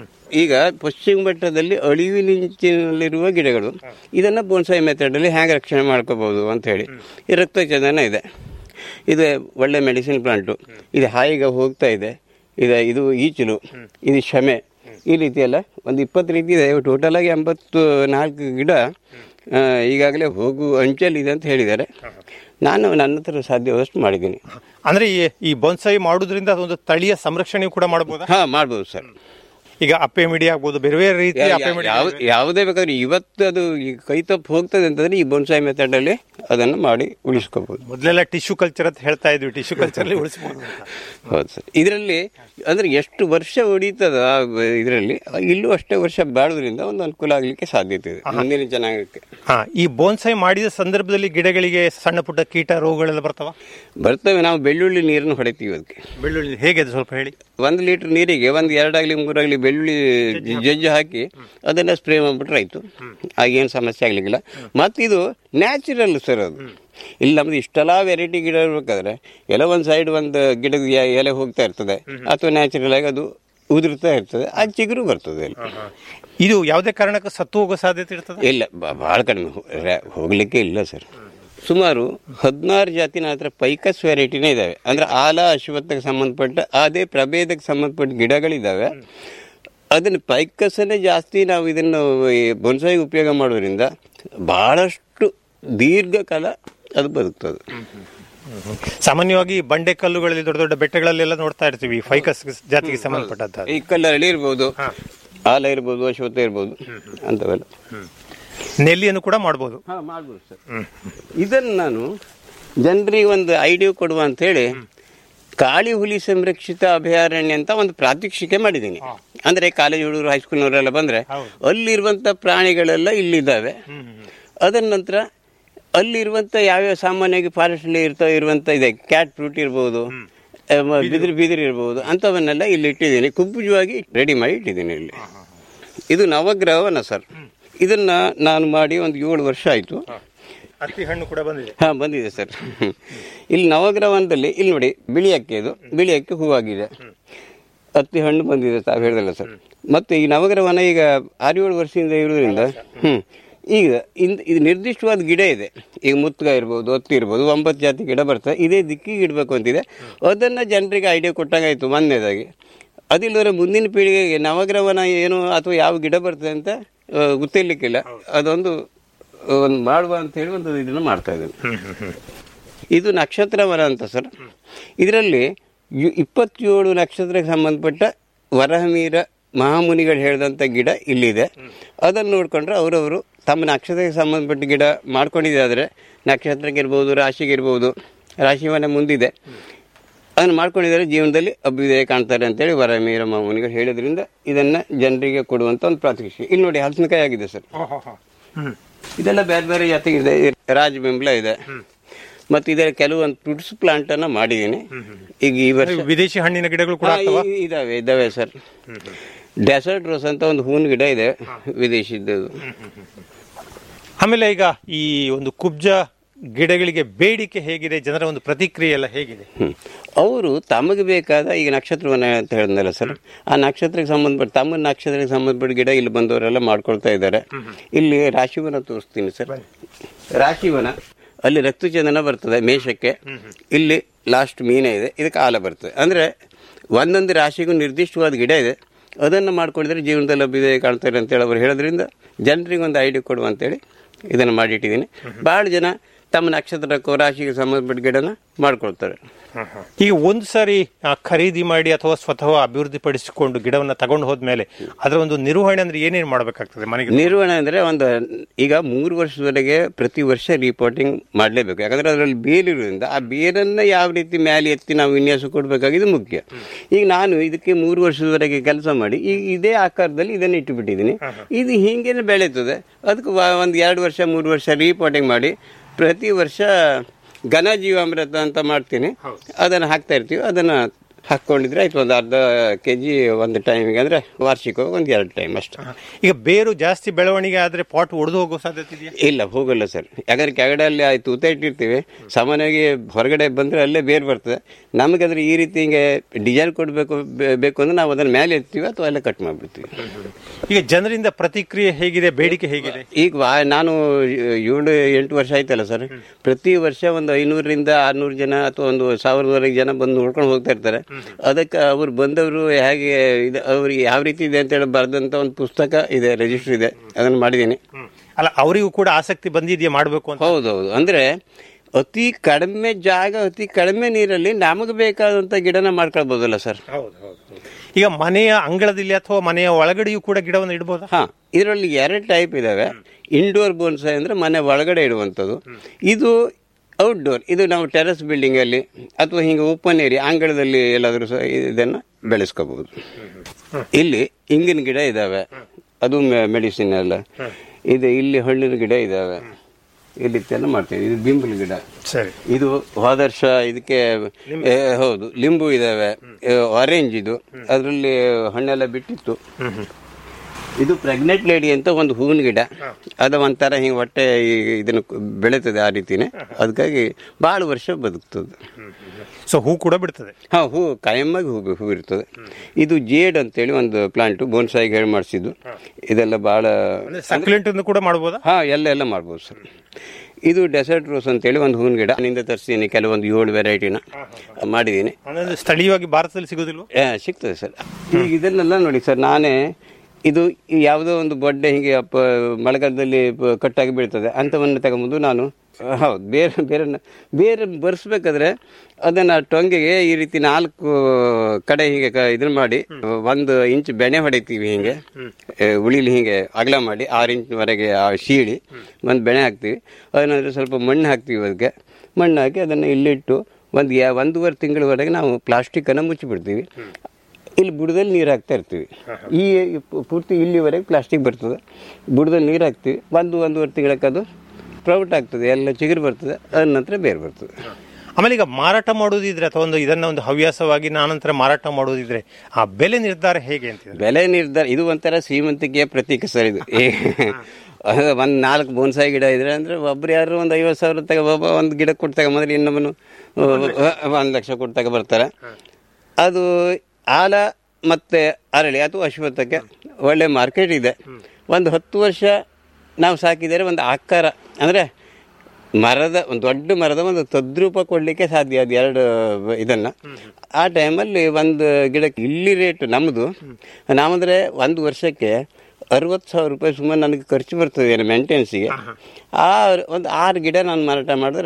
ಈಗ ಪಶ್ಚಿಮ ಘಟ್ಟದಲ್ಲಿ ಅಳಿವಿನಿಂಚಿನಲ್ಲಿರುವ ಗಿಡಗಳು ಇದನ್ನ ಬೋನ್ಸಾಯಿ ಮೆಥಡಲ್ಲಿ ಹೇಗೆ ರಕ್ಷಣೆ ಮಾಡ್ಕೋಬಹುದು ಅಂತ ಹೇಳಿ ಈ ರಕ್ತ ಚಂದನ ಇದೆ ಇದು ಒಳ್ಳೆ ಮೆಡಿಸಿನ್ ಪ್ಲಾಂಟು ಇದು ಹಾಯಿಗೆ ಹೋಗ್ತಾ ಇದೆ ಇದು ಇದು ಈಚಲು ಇದು ಶಮೆ ಈ ರೀತಿ ಎಲ್ಲ ಒಂದು ಇಪ್ಪತ್ತು ರೀತಿ ಇದೆ ಟೋಟಲ್ ಆಗಿ ಎಂಬತ್ತು ನಾಲ್ಕು ಗಿಡ ಆ, ಈಗಾಗಲೇ ಹೋಗು ಅಂಚಲ್ಲಿದೆ ಅಂತ ಹೇಳಿದ್ದಾರೆ ನಾನು ನನ್ನ ಹತ್ರ ಸಾಧ್ಯವಾದಷ್ಟು ಮಾಡಿದ್ದೀನಿ ಅಂದ್ರೆ ಈ ಈ ಬೊನ್ಸಾಯಿ ಮಾಡುದ್ರಿಂದ ಅದೊಂದು ತಳಿಯ ಸಂರಕ್ಷಣೆ ಕೂಡ ಮಾಡಬಹುದಾ ಹಾ ಮಾಡ್ಬೋದು ಸರ್ ಈಗ ಅಪ್ಪೆ ಮಿಡಿ ಆಗ್ಬೋದು ಬೇರೆ ಬೇರೆ ರೀತಿಯ ಅಪ್ಪೆ ಮಿಡಿ ಯಾವ ಯಾವುದೇ ಬೇಕಾದ್ರೆ ಇವತ್ತು ಅದು ಈ ಕೈ ತಪ್ಪು ಹೋಗ್ತದೆ ಅಂತಂದ್ರೆ ಈ ಬೊನ್ಸಾಯಿ ಮೆಥಡಲ್ಲಿ ಅದನ್ನು ಮಾಡಿ ಉಳಿಸ್ಕೋಬಹುದು ಮೊದಲೆಲ್ಲ ಟಿಶ್ಯೂ ಕಲ್ಚರ್ ಅಂತ ಹೇಳ್ತಾ ಇದ್ವಿ ಟಿಶ್ಯೂ ಕಲ್ಚರ್ ಉಳಿಸಬಹುದು ಹೌದು ಸರ್ ಇದರಲ್ಲಿ ಅಂದ್ರೆ ಎಷ್ಟು ವರ್ಷ ಹೊಡೀತದ ಇದರಲ್ಲಿ ಇಲ್ಲೂ ಅಷ್ಟೇ ವರ್ಷ ಬಾಳೋದ್ರಿಂದ ಒಂದು ಅನುಕೂಲ ಆಗಲಿಕ್ಕೆ ಸಾಧ್ಯತೆ ಇದೆ ಮುಂದಿನ ಜನಾಂಗಕ್ಕೆ ಹಾ ಈ ಬೋನ್ಸಾಯಿ ಮಾಡಿದ ಸಂದರ್ಭದಲ್ಲಿ ಗಿಡಗಳಿಗೆ ಸಣ್ಣ ಪುಟ್ಟ ಕೀಟ ರೋಗಗಳೆಲ್ಲ ಬರ್ತಾವ ಬರ್ತವೆ ನಾವು ಬೆಳ್ಳುಳ್ಳಿ ನೀರನ್ನು ಹೊಡಿತೀವಿ ಅದಕ್ಕೆ ಬೆಳ್ಳುಳ್ಳಿ ಹೇಗೆ ಅದು ಸ್ವಲ್ಪ ಹೇಳಿ ಒಂದು ಲೀಟರ್ ನೀರಿಗೆ ಒಂದು ಎರಡಾಗ್ಲಿ ಮೂರಾಗ್ಲಿ ಬೆಳ್ಳುಳ್ಳಿ ಜಜ್ಜು ಹಾಕಿ ಅದನ್ನ ಸ್ಪ್ರೇ ಮಾಡ್ಬಿಟ್ರೆ ಆಯ್ತು ಆಗೇನು ಸಮಸ್ಯೆ ಆಗ್ಲಿಕ್ಕಿಲ್ಲ ಮತ್ತು ಇದು ನ್ಯಾಚುರಲ್ ಸರ್ ಅದು ಇಲ್ಲಿ ನಮ್ದು ಇಷ್ಟೆಲ್ಲ ವೆರೈಟಿ ಗಿಡ ಇರ್ಬೇಕಾದ್ರೆ ಎಲ್ಲ ಒಂದು ಸೈಡ್ ಒಂದು ಗಿಡದ ಎ- ಎಲೆ ಹೋಗ್ತಾ ಇರ್ತದೆ ಅಥವಾ ನ್ಯಾಚುರಲ್ ಆಗಿ ಅದು ಉದುರ್ತಾ ಇರ್ತದೆ ಆ ಚಿಗುರು ಬರ್ತದೆ ಅಲ್ಲಿ ಇದು ಯಾವುದೇ ಕಾರಣಕ್ಕೂ ಸತ್ತು ಹೋಗೋ ಸಾಧ್ಯತೆ ಇರ್ತದೆ ಇಲ್ಲ ಭಾಳ ಕಡಿಮೆ ಹೋ- ರ- ಹೋಗ್ಲಿಕ್ಕೆ ಇಲ್ಲ ಸರ್ ಸುಮಾರು ಹದಿನಾರು ಜಾತಿನ ಹತ್ರ ಪೈಕಸ್ ವೆರೈಟಿನೇ ಇದಾವೆ ಅಂದ್ರೆ ಆಲ ಅಶ್ವತ್ಥಕ್ಕೆ ಸಂಬಂಧಪಟ್ಟ ಅದೇ ಪ್ರಭೇದಕ್ಕೆ ಸಂಬಂಧಪಟ್ಟ ಗಿಡಗಳಿದ್ದಾವೆ ಅದನ್ನು ಪೈಕಸ್ಸನ್ನೇ ಜಾಸ್ತಿ ನಾವು ಇದನ್ನು ಈ ಬೊನ್ಸಾಯಿಗೆ ಉಪಯೋಗ ಮಾಡೋದ್ರಿಂದ ಬಹಳಷ್ಟು ದೀರ್ಘಕಾಲ ಅದು ಬದುಕ್ತದೆ ಸಾಮಾನ್ಯವಾಗಿ ಬಂಡೆ ಕಲ್ಲುಗಳಲ್ಲಿ ದೊಡ್ಡ ದೊಡ್ಡ ಬೆಟ್ಟಗಳಲ್ಲೆಲ್ಲ ನೋಡ್ತಾ ಇರ್ತೀವಿ ಫೈಕಸ್ ಜಾತಿಗೆ ಸಂಬಂಧಪಟ್ಟಂತ ಈ ಕಲ್ಲರಳಿ ಇರ್ಬೋದು ಆಲ ಇರ್ಬೋದು ಅಶ್ವತ್ಥ ಇರ್ಬೋದು ಅಂಥವೆಲ್ಲ ನೆಲ್ಲಿಯನ್ನು ಕೂಡ ಮಾಡಬಹುದು ಹಾಂ ಮಾಡ್ಬೋದು ಸರ್ ಇದನ್ನು ನಾನು ಜನರಿಗೆ ಒಂದು ಐಡಿಯಾ ಕೊಡುವ ಅಂತ ಹೇಳಿ ಕಾಳಿ ಹುಲಿ ಸಂರಕ್ಷಿತ ಅಭಯಾರಣ್ಯ ಅಂತ ಒಂದು ಪ್ರಾತ್ಯಕ್ಷಿಕೆ ಮಾಡಿದ್ದೀನಿ ಅಂದ್ರೆ ಕಾಲೇಜ್ ಹುಡುಗರು ಹೈಸ್ಕೂಲ್ನವರೆಲ್ಲ ಬಂದ್ರೆ ಅಲ್ಲಿರುವಂತ ಪ್ರಾಣಿಗಳೆಲ್ಲ ಇಲ್ಲಿದ್ದಾವೆ ಅದರ ನಂತರ ಅಲ್ಲಿರುವಂತ ಯಾವ್ಯಾವ ಸಾಮಾನ್ಯವಾಗಿ ಫಾರೆಸ್ಟ್ ಅಲ್ಲಿ ಇರ್ತಾ ಇರುವಂತ ಇದೆ ಕ್ಯಾಟ್ ಫ್ರೂಟ್ ಇರ್ಬೋದು ಆ, ಮ- ಬಿದಿರು ಬಿದಿರು ಇರ್ಬೋದು ಅಂಥವನ್ನೆಲ್ಲ ಇಲ್ಲಿ ಇಟ್ಟಿದ್ದೀನಿ ಕುಬ್ಬುಜವಾಗಿ ರೆಡಿ ಮಾಡಿ ಇಟ್ಟಿದ್ದೀನಿ ಇಲ್ಲಿ ಇದು ನವಗ್ರಹವನ ಸರ್ ಇದನ್ನ ನಾನು ಮಾಡಿ ಒಂದು ಏಳು ವರ್ಷ ಆಯಿತು ಹತ್ತಿ ಹಣ್ಣು ಕೂಡ ಬಂದಿದೆ ಹಾ ಬಂದಿದೆ ಸರ್ ಇಲ್ಲಿ ನವಗ್ರಹವನದಲ್ಲಿ ಇಲ್ಲಿ ನೋಡಿ ಬಿಳಿ ಅಕ್ಕಿ ಇದು ಬಿಳಿ ಅಕ್ಕಿ ಹೂವಾಗಿದೆ ಹತ್ತಿ ಹಣ್ಣು ಬಂದಿದೆ ತಾವು ಹೇಳಿದಲ್ಲ ಸರ್ ಮತ್ತೆ ಈ ನವಗ್ರಹವನ ಈಗ ಆರು ಏಳು ವರ್ಷದಿಂದ ಇರೋದ್ರಿಂದ ಹ್ಮ್ ಈಗ ಇಂದ ಇದು ನಿರ್ದಿಷ್ಟವಾದ ಗಿಡ ಇದೆ ಈಗ ಮುತ್ಗ ಇರ್ಬೋದು ಹತ್ತಿ ಇರ್ಬೋದು ಒಂಬತ್ತು ಜಾತಿ ಗಿಡ ಬರ್ತದೆ ಇದೇ ದಿಕ್ಕಿಗೆ ಇಡಬೇಕು ಅಂತಿದೆ ಅದನ್ನು ಜನರಿಗೆ ಐಡಿಯಾ ಕೊಟ್ಟಂಗಾಯ್ತು ಮೊನ್ನೆದಾಗಿ ಅದಿಲ್ಲದ್ರೆ ಮುಂದಿನ ಪೀಳಿಗೆಗೆ ನವಗ್ರಹವನ ಏನು ಅಥವಾ ಯಾವ ಗಿಡ ಬರ್ತದೆ ಅಂತ ಆ, ಗೊತ್ತಿರ್ಲಿಕ್ಕಿಲ್ಲ ಅದೊಂದು ಒಂದು ಮಾಡುವ ಅಂತ ಹೇಳಿ ಒಂದು ಇದನ್ನು ಮಾಡ್ತಾ ಇದ್ದೇನೆ ಇದು ನಕ್ಷತ್ರ ವನ ಅಂತ ಸರ್ ಇದರಲ್ಲಿ ಯು- ಇಪ್ಪತ್ತೇಳು ನಕ್ಷತ್ರಕ್ಕೆ ಸಂಬಂಧಪಟ್ಟ ವರಹಮೀರ ಮಹಾಮುನಿಗಳು ಹೇಳಿದಂಥ ಗಿಡ ಇಲ್ಲಿದೆ ಅದನ್ನು ನೋಡಿಕೊಂಡ್ರೆ ಅವರವರು ತಮ್ಮ ನಕ್ಷತ್ರಕ್ಕೆ ಸಂಬಂಧಪಟ್ಟ ಗಿಡ ಮಾಡ್ಕೊಂಡಿದ್ದಾದರೆ ನಕ್ಷತ್ರಕ್ಕಿರ್ಬೋದು ರಾಶಿಗಿರ್ಬೋದು ರಾಶಿವನ ಮುಂದಿದೆ ಅದನ್ನು ಮಾಡ್ಕೊಂಡಿದ್ದಾರೆ ಜೀವನದಲ್ಲಿ ಅಭ್ಯುದಯ ಕಾಣ್ತಾರೆ ಅಂತೇಳಿ ವರಮೀರ ಮಾಮೂನಿಗಳು ಹೇಳಿದ್ರಿಂದ ಇದನ್ನು ಜನರಿಗೆ ಕೊಡುವಂಥ ಒಂದು ಪ್ರಾತ್ಯಕ್ಷಿಕೆ ಇಲ್ಲಿ ನೋಡಿ ಹಲಸಿನಕಾಯಿ ಆಗಿದೆ ಸರ್ ಇದೆಲ್ಲ ಬೇರೆ ಬೇರೆ ಜಾತಿ ಇದೆ ರಾಜ ಬೆಂಬಲ ಇದೆ ಮತ್ತು ಇದರ ಕೆಲವೊಂದು ಫ್ರೂಟ್ಸ್ ಪ್ಲಾಂಟ್ ಅನ್ನ ಮಾಡಿದ್ದೀನಿ ಈಗ ಈ ವರ್ಷ ವಿದೇಶಿ ಹಣ್ಣಿನ ಗಿಡಗಳು ಕೂಡ ಹಾ, ಆಗ್ತವಾ? ಇ- ಇದಾವೆ ಇದಾವೆ ಸರ್ ಡೆಸರ್ಟ್ ರೋಸ್ ಅಂತ ಒಂದು ಹೂವಿನ ಗಿಡ ಇದೆ ವಿದೇಶಿದ್ದು ಆಮೇಲೆ ಈಗ ಈ ಒಂದು ಕುಬ್ಜ ಗಿಡಗಳಿಗೆ ಬೇಡಿಕೆ ಹೇಗಿದೆ ಜನರ ಒಂದು ಪ್ರತಿಕ್ರಿಯೆ ಎಲ್ಲ ಹೇಗಿದೆ ಅವರು ತಮಗೆ ಬೇಕಾದ ಈಗ ನಕ್ಷತ್ರವನ ಅಂತ ಹೇಳಿದ್ನಲ್ಲ ಸರ್ ಆ ನಕ್ಷತ್ರಕ್ಕೆ ಸಂಬಂಧಪಟ್ಟ ತಮ್ಮ ನಕ್ಷತ್ರಕ್ಕೆ ಸಂಬಂಧಪಟ್ಟ ಗಿಡ ಇಲ್ಲಿ ಬಂದವರೆಲ್ಲ ಮಾಡ್ಕೊಳ್ತಾ ಇದ್ದಾರೆ ಇಲ್ಲಿ ರಾಶಿವನ ತೋರಿಸ್ತೀನಿ ಸರ್ ರಾಶಿವನ ಅಲ್ಲಿ ರಕ್ತಚಂದನ ಬರ್ತದೆ ಮೇಷಕ್ಕೆ ಇಲ್ಲಿ ಲಾಸ್ಟ್ ಮೀನೇ ಇದೆ ಇದಕ್ಕೆ ಆಲ ಬರ್ತದೆ ಅಂದರೆ ಒಂದೊಂದು ರಾಶಿಗೂ ನಿರ್ದಿಷ್ಟವಾದ ಗಿಡ ಇದೆ ಅದನ್ನು ಮಾಡ್ಕೊಂಡಿದ್ರೆ ಜೀವನದಲ್ಲಿ ಅಭ್ಯುದಯ ಕಾಣ್ತಾರೆ ಅಂತೇಳಿ ಅವ್ರು ಹೇಳೋದ್ರಿಂದ ಜನರಿಗೆ ಒಂದು ಐಡಿಯಾ ಕೊಡುವ ಅಂತೇಳಿ ಇದನ್ನು ಮಾಡಿಟ್ಟಿದ್ದೀನಿ ಭಾಳ ಜನ ತಮ್ಮ ನಕ್ಷತ್ರಕ್ಕೂ ರಾಶಿಗೆ ಸಂಬಂಧಪಟ್ಟ ಗಿಡನ ಮಾಡ್ಕೊಳ್ತಾರೆ ಈಗ ಒಂದು ಸಾರಿ ಆ, ಖರೀದಿ ಮಾಡಿ ಅಥವಾ ಸ್ವತಃ ಅಭಿವೃದ್ಧಿ ಪಡಿಸಿಕೊಂಡು ಗಿಡವನ್ನ ತಗೊಂಡು ಹೋದ್ಮೇಲೆ ಅದರ ಒಂದು ನಿರ್ವಹಣೆ ಅಂದ್ರೆ ಏನೇನು ಮಾಡಬೇಕಾಗ್ತದೆ ಮನೆಗೆ ನಿರ್ವಹಣೆ ಅಂದರೆ ಒಂದು ಈಗ ಮೂರು ವರ್ಷದವರೆಗೆ ಪ್ರತಿ ವರ್ಷ ರಿಪೋರ್ಟಿಂಗ್ ಮಾಡಲೇಬೇಕು ಯಾಕಂದ್ರೆ ಅದರಲ್ಲಿ ಬೇಲಿರೋದ್ರಿಂದ ಆ ಬೇರನ್ನು ಯಾವ ರೀತಿ ಮೇಲೆ ಎತ್ತಿ ನಾವು ವಿನ್ಯಾಸ ಕೊಡಬೇಕಾಗಿದ್ದು ಮುಖ್ಯ ಈಗ ನಾನು ಇದಕ್ಕೆ ಮೂರು ವರ್ಷದವರೆಗೆ ಕೆಲಸ ಮಾಡಿ ಈಗ ಇದೇ ಆಕಾರದಲ್ಲಿ ಇದನ್ನು ಇಟ್ಟುಬಿಟ್ಟಿದ್ದೀನಿ ಇದು ಹೀಗೇನೆ ಬೆಳೀತದೆ ಅದಕ್ಕೆ ವ- ಒಂದು ಎರಡು ವರ್ಷ ಮೂರು ವರ್ಷ ರಿಪೋರ್ಟಿಂಗ್ ಮಾಡಿ ಪ್ರತಿ ವರ್ಷ ಘನ ಜೀವಾಮೃತ ಅಂತ ಮಾಡ್ತೀನಿ ಅದನ್ನು ಹಾಕ್ತಾ ಇರ್ತೀವಿ ಅದನ್ನು ಹಾಕ್ಕೊಂಡಿದ್ರೆ ಆಯ್ತು ಒಂದು ಅರ್ಧ ಕೆ ಜಿ ಒಂದು ಟೈಮಿಗೆ ಅಂದರೆ ವಾರ್ಷಿಕವಾಗಿ ಒಂದು ಎರಡು ಟೈಮ್ ಅಷ್ಟೇ ಈಗ ಬೇರು ಜಾಸ್ತಿ ಬೆಳವಣಿಗೆ ಆದ್ರೆ ಪಾಟ್ ಒಡೆದು ಹೋಗೋ ಸಾಧ್ಯತೆ ಇದೆಯಾ ಇಲ್ಲ ಹೋಗಲ್ಲ ಸರ್ ಯಾಕಂದ್ರೆ ಕೆಳಗಡೆ ಅಲ್ಲಿ ಆಯ್ತು ತೂತ ಇಟ್ಟಿರ್ತೀವಿ ಸಾಮಾನ್ಯವಾಗಿ ಹೊರಗಡೆ ಬಂದರೆ ಅಲ್ಲೇ ಬೇರೆ ಬರ್ತದೆ ನಮಗೆ ಅದ್ರ ಈ ರೀತಿ ಹಿಂಗೆ ಡಿಸೈನ್ ಕೊಡಬೇಕು ಬೇಕು ಅಂದ್ರೆ ನಾವು ಅದನ್ನ ಮೇಲೆ ಎತ್ತೀವಿ ಅಥವಾ ಅಲ್ಲೇ ಕಟ್ ಮಾಡಿಬಿಡ್ತೀವಿ ಈಗ ಜನರಿಂದ ಪ್ರತಿಕ್ರಿಯೆ ಹೇಗಿದೆ ಬೇಡಿಕೆ ಹೇಗಿದೆ ಈಗ ವಾ- ನಾನು ಏಳು ಎಂಟು ವರ್ಷ ಆಯ್ತಲ್ಲ ಸರ್ ಪ್ರತಿ ವರ್ಷ ಒಂದು ಐನೂರರಿಂದ ಆರ್ನೂರು ಜನ ಅಥವಾ ಒಂದು ಸಾವಿರದವರೆಗೆ ಜನ ಬಂದು ನೋಡ್ಕೊಂಡು ಹೋಗ್ತಾ ಇರ್ತಾರೆ ಅದಕ್ಕೆ ಅವ್ರು ಬಂದವರು ಹೇಗೆ ಇದೆ ಅವ್ರಿಗೆ ಯಾವ ರೀತಿ ಇದೆ ಅಂತೇಳಿ ಬರೆದಂಥ ಒಂದು ಪುಸ್ತಕ ಇದೆ ರಿಜಿಸ್ಟರ್ ಇದೆ ಅದನ್ನು ಮಾಡಿದ್ದೀನಿ ಅಲ್ಲ ಅವರಿಗೂ ಕೂಡ ಆಸಕ್ತಿ ಬಂದಿದೆಯಾ ಮಾಡಬೇಕು ಅಂತ ಹೌದೌದು ಅಂದ್ರೆ ಅತಿ ಕಡಿಮೆ ಜಾಗ ಅತಿ ಕಡಿಮೆ ನೀರಲ್ಲಿ ನಮಗೆ ಬೇಕಾದಂತ ಗಿಡನ ಮಾಡ್ಕೊಳ್ಬೋದಲ್ಲ ಸರ್ ಈಗ ಮನೆಯ ಅಂಗಳದಲ್ಲಿ ಅಥವಾ ಮನೆಯ ಒಳಗಡೆಯೂ ಕೂಡ ಗಿಡವನ್ನು ಇಡಬಹುದಾ ಹಾ ಇದರಲ್ಲಿ ಎರಡು ಟೈಪ್ ಇದಾವೆ ಇಂಡೋರ್ ಬೋನ್ಸಾಯ್ ಅಂದ್ರೆ ಮನೆ ಒಳಗಡೆ ಇಡುವಂಥದ್ದು ಇದು ಔಟ್ಡೋರ್ ಇದು ನಾವು ಟೆರೆಸ್ ಬಿಲ್ಡಿಂಗ್ ಅಲ್ಲಿ ಅಥವಾ ಹಿಂಗೆ ಓಪನ್ ಏರಿಯಾ ಅಂಗಳದಲ್ಲಿ ಎಲ್ಲಾದರೂ ಸಹ ಇದನ್ನ ಬೆಳೆಸ್ಕೋಬಹುದು ಇಲ್ಲಿ ಇಂಗಿನ ಗಿಡ ಇದಾವೆ ಅದು ಮೆಡಿಸಿನ್ ಎಲ್ಲ ಇದು ಇಲ್ಲಿ ಹಣ್ಣಿನ ಗಿಡ ಇದಾವೆ ಇಲ್ಲಿ ಚೆನ್ನ ಮಾಡ್ತೀವಿ ಇದು ಬಿಂಬಲ್ ಗಿಡ ಸರಿ ಇದು ಹೋದ ವರ್ಷ ಇದಕ್ಕೆ ಏ, ಹೌದು ಲಿಂಬು ಇದಾವೆ ಆರೆಂಜ್ ಇದು ಅದರಲ್ಲಿ ಹಣ್ಣೆಲ್ಲ ಬಿಟ್ಟಿತ್ತು ಇದು ಪ್ರೆಗ್ನೆಂಟ್ ಲೇಡಿ ಅಂತ ಒಂದು ಹೂವಿನ ಗಿಡ ಅದು ಒಂಥರ ಹಿಂಗೆ ಹೊಟ್ಟೆ ಈ- ಇದನ್ನು ಬೆಳೀತದೆ ಆ ರೀತಿನೇ ಅದಕ್ಕಾಗಿ ಭಾಳ ವರ್ಷ ಬದುಕ್ತದೆ ಸೊ ಹೂ ಕೂಡ ಬಿಡ್ತದೆ ಹಾ ಹೂ ಕಾಯಮ್ಮಾಗಿ ಹೂ ಹೂ ಇರ್ತದೆ ಇದು ಜೇಡ್ ಅಂತೇಳಿ ಒಂದು ಪ್ಲಾಂಟ್ ಬೋನ್ಸಾಯಿಗೆ ಹೇಳಿ ಮಾಡಿಸಿದ್ದು ಇದೆಲ್ಲ ಭಾಳ ಸಕ್ಯುಲೆಂಟ್ ಕೂಡ ಮಾಡಬಹುದಾ ಹಾ ಎಲ್ಲ ಎಲ್ಲ ಮಾಡ್ಬೋದು ಸರ್ ಇದು ಡೆಸರ್ಟ್ ರೋಸ್ ಅಂತೇಳಿ ಒಂದು ಹೂವಿನ ಗಿಡ ನಿಂದ ತರಿಸಿದ್ದೀನಿ ಕೆಲವೊಂದು ಏಳು ವೆರೈಟಿನ ಮಾಡಿದ್ದೀನಿ ಅಂದ್ರೆ ಸ್ಥಳೀಯವಾಗಿ ಭಾರತದಲ್ಲಿ ಸಿಗೋದಿಲ್ವಾ ಆ, ಸಿಗ್ತದೆ ಸರ್ ಈಗ ಇದನ್ನೆಲ್ಲ ನೋಡಿ ಸರ್ ನಾನೇ ಇದು ಈ ಯಾವುದೋ ಒಂದು ಬೊಡ್ಡೆ ಹೀಗೆ ಅಪ್ಪ ಮಳೆಗಾಲದಲ್ಲಿ ಪ- ಕಟ್ಟಾಗಿ ಬೀಳ್ತದೆ ಅಂಥವನ್ನು ತಗೊಂಬಂದು ನಾನು ಆ, ಹೌದು ಬೇರೆ ಬೇರೆ ಬೇರೆ ಬರ್ಸ್ಬೇಕಾದ್ರೆ ಅದನ್ನು ಟೊಂಗೆಗೆ ಈ ರೀತಿ ನಾಲ್ಕು ಕಡೆ ಹೀಗೆ ಕ- ಇದನ್ನ ಮಾಡಿ ಒಂದು ಇಂಚ್ ಬೆಣೆ ಹೊಡಿತೀವಿ ಹಿಂಗೆ ಆ, ಉಳಿಲಿ ಹಿಂಗೆ ಅಗಲ ಮಾಡಿ ಆರು ಇಂಚ್ವರೆಗೆ ಆ ಶೀಳಿ ಒಂದು ಬೆಣೆ ಹಾಕ್ತೀವಿ ಅದನ್ನಂದ್ರೆ ಸ್ವಲ್ಪ ಮಣ್ಣು ಹಾಕ್ತೀವಿ ಅದಕ್ಕೆ ಮಣ್ಣು ಹಾಕಿ ಅದನ್ನು ಇಲ್ಲಿಟ್ಟು ಒಂದು ಯಾ ಒಂದೂವರೆ ತಿಂಗಳವರೆಗೆ ನಾವು ಪ್ಲಾಸ್ಟಿಕ್ಕನ್ನು ಮುಚ್ಚಿಬಿಡ್ತೀವಿ ಇಲ್ಲಿ ಬುಡದಲ್ಲಿ ನೀರು ಹಾಕ್ತಾ ಇರ್ತೀವಿ ಈ ಪು- ಪೂರ್ತಿ ಇಲ್ಲಿವರೆಗೆ ಪ್ಲಾಸ್ಟಿಕ್ ಬರ್ತದೆ ಬುಡದಲ್ಲಿ ನೀರು ಹಾಕ್ತೀವಿ ಒಂದು ಒಂದೂವರೆ ತಿಂಗಳಕ್ಕೆ ಅದು ಪ್ರೌಟ್ ಆಗ್ತದೆ ಎಲ್ಲ ಚಿಗುರು ಬರ್ತದೆ ಅದ ನಂತರ ಬೇರೆ ಬರ್ತದೆ ಆಮೇಲೆ ಈಗ ಮಾರಾಟ ಮಾಡೋದಿದ್ರೆ ಅಥವಾ ಒಂದು ಇದನ್ನ ಒಂದು ಹವ್ಯಾಸವಾಗಿ ನಾನಂತರ ಮಾರಾಟ ಮಾಡೋದಿದ್ರೆ ಆ ಬೆಲೆ ನಿರ್ಧಾರ ಹೇಗೆ ಅಂತ ಬೆಲೆ ನಿರ್ಧಾರ ಇದು ಒಂಥರ ಶ್ರೀಮಂತಿಕೆಯ ಪ್ರತೀಕ ಸರ್ ಇದು ಒಂದು ನಾಲ್ಕು ಬೋನ್ಸಾಯಿ ಗಿಡ ಇದ್ರೆ ಅಂದ್ರೆ ಒಬ್ರು ಯಾರು ಒಂದು ಐವತ್ತು ಸಾವಿರ ತಗ ಒಬ್ಬ ಒಂದು ಗಿಡ ಕೊಟ್ಟು ತಗೊಂಬಂದ್ರೆ ಇನ್ನೊಬ್ಬನು ಒಂದು ಲಕ್ಷ ಕೊಟ್ಟು ತಗೊ ಬರ್ತಾರೆ ಅದು ಆಲ ಮತ್ತೆ ಅರಳಿ ಅಥವಾ ಅಶ್ವತ್ಥಕ್ಕೆ ಒಳ್ಳೆ ಮಾರ್ಕೆಟ್ ಇದೆ ಒಂದು ಹತ್ತು ವರ್ಷ ನಾವು ಸಾಕಿದರೆ ಒಂದು ಆಕಾರ ಅಂದರೆ ಮರದ ಒಂದು ದೊಡ್ಡ ಮರದ ಒಂದು ತದ್ರೂಪ ಕೊಡಲಿಕ್ಕೆ ಸಾಧ್ಯ ಅದು ಎರಡು ಇದನ್ನು ಆ ಟೈಮಲ್ಲಿ ಒಂದು ಗಿಡಕ್ಕೆ ಇಲ್ಲಿ ರೇಟ್ ನಮ್ಮದು ನಾವಂದರೆ ಒಂದು ವರ್ಷಕ್ಕೆ ಅರವತ್ತು ಸಾವಿರ ರೂಪಾಯಿ ಸುಮ್ಮನೆ ನನಗೆ ಖರ್ಚು ಬರ್ತದೆ ಮೇಂಟೆನೆನ್ಸಿಗೆ ಆ ಒಂದು ಆರು ಗಿಡ ನಾನು ಮಾರಾಟ ಮಾಡಿದ್ರೆ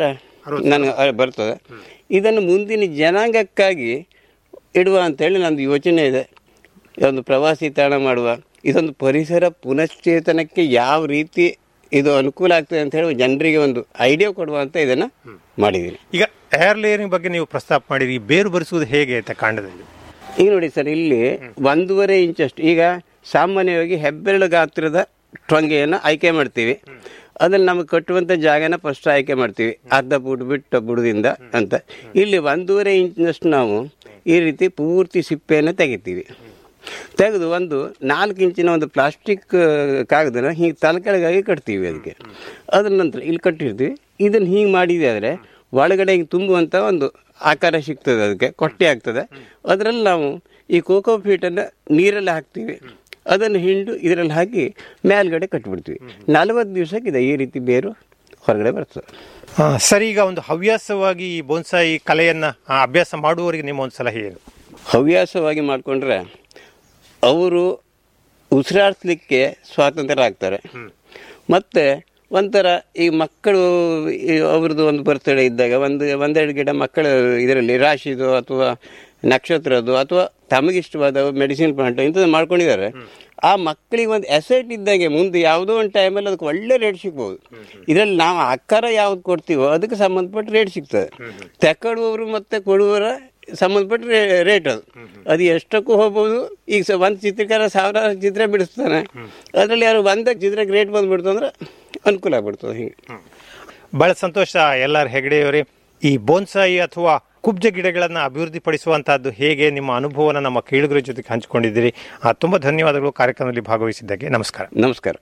ನನಗೆ ಅ- ಬರ್ತದೆ ಇದನ್ನು ಮುಂದಿನ ಜನಾಂಗಕ್ಕಾಗಿ ಇಡುವ ಅಂತೇಳಿ ನಂದು ಯೋಚನೆ ಇದೆ ಒಂದು ಪ್ರವಾಸಿ ತಾಣ ಮಾಡುವ ಇದೊಂದು ಪರಿಸರ ಪುನಶ್ಚೇತನಕ್ಕೆ ಯಾವ ರೀತಿ ಇದು ಅನುಕೂಲ ಆಗ್ತದೆ ಅಂತ ಹೇಳಿ ಜನರಿಗೆ ಒಂದು ಐಡಿಯಾ ಕೊಡುವ ಅಂತ ಇದನ್ನು ಮಾಡಿದ್ದೀನಿ ಈಗ ಏರ್ ಲೇಯರಿಂಗ್ ಬಗ್ಗೆ ನೀವು ಪ್ರಸ್ತಾಪ ಮಾಡಿರಿ ಬೇರು ಬರಿಸುವುದು ಹೇಗೆ ಅಂತ ಕಾಂಡದಲ್ಲಿ ಈಗ ನೋಡಿ ಸರ್ ಇಲ್ಲಿ ಒಂದೂವರೆ ಇಂಚಷ್ಟು ಈಗ ಸಾಮಾನ್ಯವಾಗಿ ಹೆಬ್ಬೆರಳು ಗಾತ್ರದ ಟೊಂಗೆಯನ್ನು ಆಯ್ಕೆ ಮಾಡ್ತೀವಿ ಅದ್ರಲ್ಲಿ ನಮಗೆ ಕಟ್ಟುವಂಥ ಜಾಗನ ಫಸ್ಟ್ ಆಯ್ಕೆ ಮಾಡ್ತೀವಿ ಅರ್ಧ ಬುಡ್ ಬಿಟ್ಟು ಬುಡದಿಂದ ಅಂತ ಇಲ್ಲಿ ಒಂದೂವರೆ ಇಂಚಿನಷ್ಟು ನಾವು ಈ ರೀತಿ ಪೂರ್ತಿ ಸಿಪ್ಪೆಯನ್ನು ತೆಗಿತೀವಿ ತೆಗೆದು ಒಂದು ನಾಲ್ಕು ಇಂಚಿನ ಒಂದು ಪ್ಲಾಸ್ಟಿಕ್ ಕಾಗದನ ಹೀಗೆ ತಲೆಕೆಳಗಾಗಿ ಕಟ್ತೀವಿ ಅದಕ್ಕೆ ಅದ್ರ ನಂತರ ಇಲ್ಲಿ ಕಟ್ಟಿರ್ತೀವಿ ಇದನ್ನು ಹೀಗೆ ಮಾಡಿದೆ ಆದರೆ ಒಳಗಡೆ ಹಿಂಗೆ ತುಂಬುವಂಥ ಒಂದು ಆಕಾರ ಸಿಗ್ತದೆ ಅದಕ್ಕೆ ಕೊಟ್ಟೆ ಆಗ್ತದೆ ಅದರಲ್ಲಿ ನಾವು ಈ ಕೋಕೋ ಫೀಟನ್ನು ನೀರಲ್ಲಿ ಹಾಕ್ತೀವಿ ಅದನ್ನು ಹಿಂಡು ಇದರಲ್ಲಿ ಹಾಕಿ ಮೇಲ್ಗಡೆ ಕಟ್ಬಿಡ್ತೀವಿ ನಲವತ್ತು ದಿವಸಕ್ಕೆ ಇದೆ ಈ ರೀತಿ ಬೇರು ಹೊರಗಡೆ ಬರ್ತದೆ ಆ, ಸರಿ ಈಗ ಒಂದು ಹವ್ಯಾಸವಾಗಿ ಈ ಬೋನ್ಸಾಯಿ ಕಲೆಯನ್ನ ಆ, ಅಭ್ಯಾಸ ಮಾಡುವವರಿಗೆ ನಿಮ್ಮ ಒಂದು ಸಲಹೆ ಏನು ಹವ್ಯಾಸವಾಗಿ ಮಾಡಿಕೊಂಡ್ರೆ ಅವರು ಉಸಿರಾಡ್ಸ್ಲಿಕ್ಕೆ ಸ್ವಾತಂತ್ರ್ಯರಾಗ್ತಾರೆ ಮತ್ತು ಒಂಥರ ಈ ಮಕ್ಕಳು ಈ ಅವ್ರದ್ದು ಒಂದು ಬರ್ತಡೇ ಇದ್ದಾಗ ಒಂದು ಒಂದೆರಡು ಗಿಡ ಮಕ್ಕಳು ಇದರಲ್ಲಿ ರಾಶಿದು ಅಥವಾ ನಕ್ಷತ್ರದ್ದು ಅಥವಾ ತಮಗಿಷ್ಟವಾದ ಮೆಡಿಸಿನ್ ಪ್ಲಾಂಟ್ ಇಂಥದ್ದು ಮಾಡ್ಕೊಂಡಿದ್ದಾರೆ ಆ ಮಕ್ಕಳಿಗೆ ಒಂದು ಎಸೆಟ್ ಇದ್ದಾಗೆ ಮುಂದೆ ಯಾವುದೋ ಒಂದು ಟೈಮಲ್ಲಿ ಅದಕ್ಕೆ ಒಳ್ಳೆ ರೇಟ್ ಸಿಗ್ಬೋದು ಇದರಲ್ಲಿ ನಾವು ಆಕಾರ ಯಾವ್ದು ಕೊಡ್ತೀವೋ ಅದಕ್ಕೆ ಸಂಬಂಧಪಟ್ಟ ರೇಟ್ ಸಿಗ್ತದೆ ತಗೊಳ್ಳುವವರು ಮತ್ತು ಕೊಡುವವರ ಸಂಬಂಧಪಟ್ಟ ರೇಟ್ ಅದು ಅದು ಎಷ್ಟಕ್ಕೂ ಹೋಗ್ಬೋದು ಈಗ ಸ ಒಂದು ಚಿತ್ರಕಾರ ಸಾವಿರಾರು ಚಿತ್ರ ಬಿಡಿಸ್ತಾನೆ ಅದರಲ್ಲಿ ಯಾರು ಒಂದಾಗ ಚಿತ್ರಕ್ಕೆ ರೇಟ್ ಬಂದ್ಬಿಡ್ತು ಅಂದ್ರೆ ಅನುಕೂಲ ಆಗ್ಬಿಡ್ತದೆ ಹಿಂಗೆ ಬಹಳ ಸಂತೋಷ ಎಲ್ಲಾರ್ ಹೆಗಡೆಯವರೇ ಈ ಬೋನ್ಸಾಯಿ ಅಥವಾ ಕುಬ್ಜ ಗಿಡಗಳನ್ನು ಅಭಿವೃದ್ಧಿಪಡಿಸುವಂತಹದ್ದು ಹೇಗೆ ನಿಮ್ಮ ಅನುಭವನ ನಮ್ಮ ಕೇಳುಗರ ಜೊತೆಗೆ ಹಂಚಿಕೊಂಡಿದ್ದೀರಿ ಆ, ತುಂಬಾ ಧನ್ಯವಾದಗಳು ಕಾರ್ಯಕ್ರಮದಲ್ಲಿ ಭಾಗವಹಿಸಿದ್ದಕ್ಕೆ ನಮಸ್ಕಾರ ನಮಸ್ಕಾರ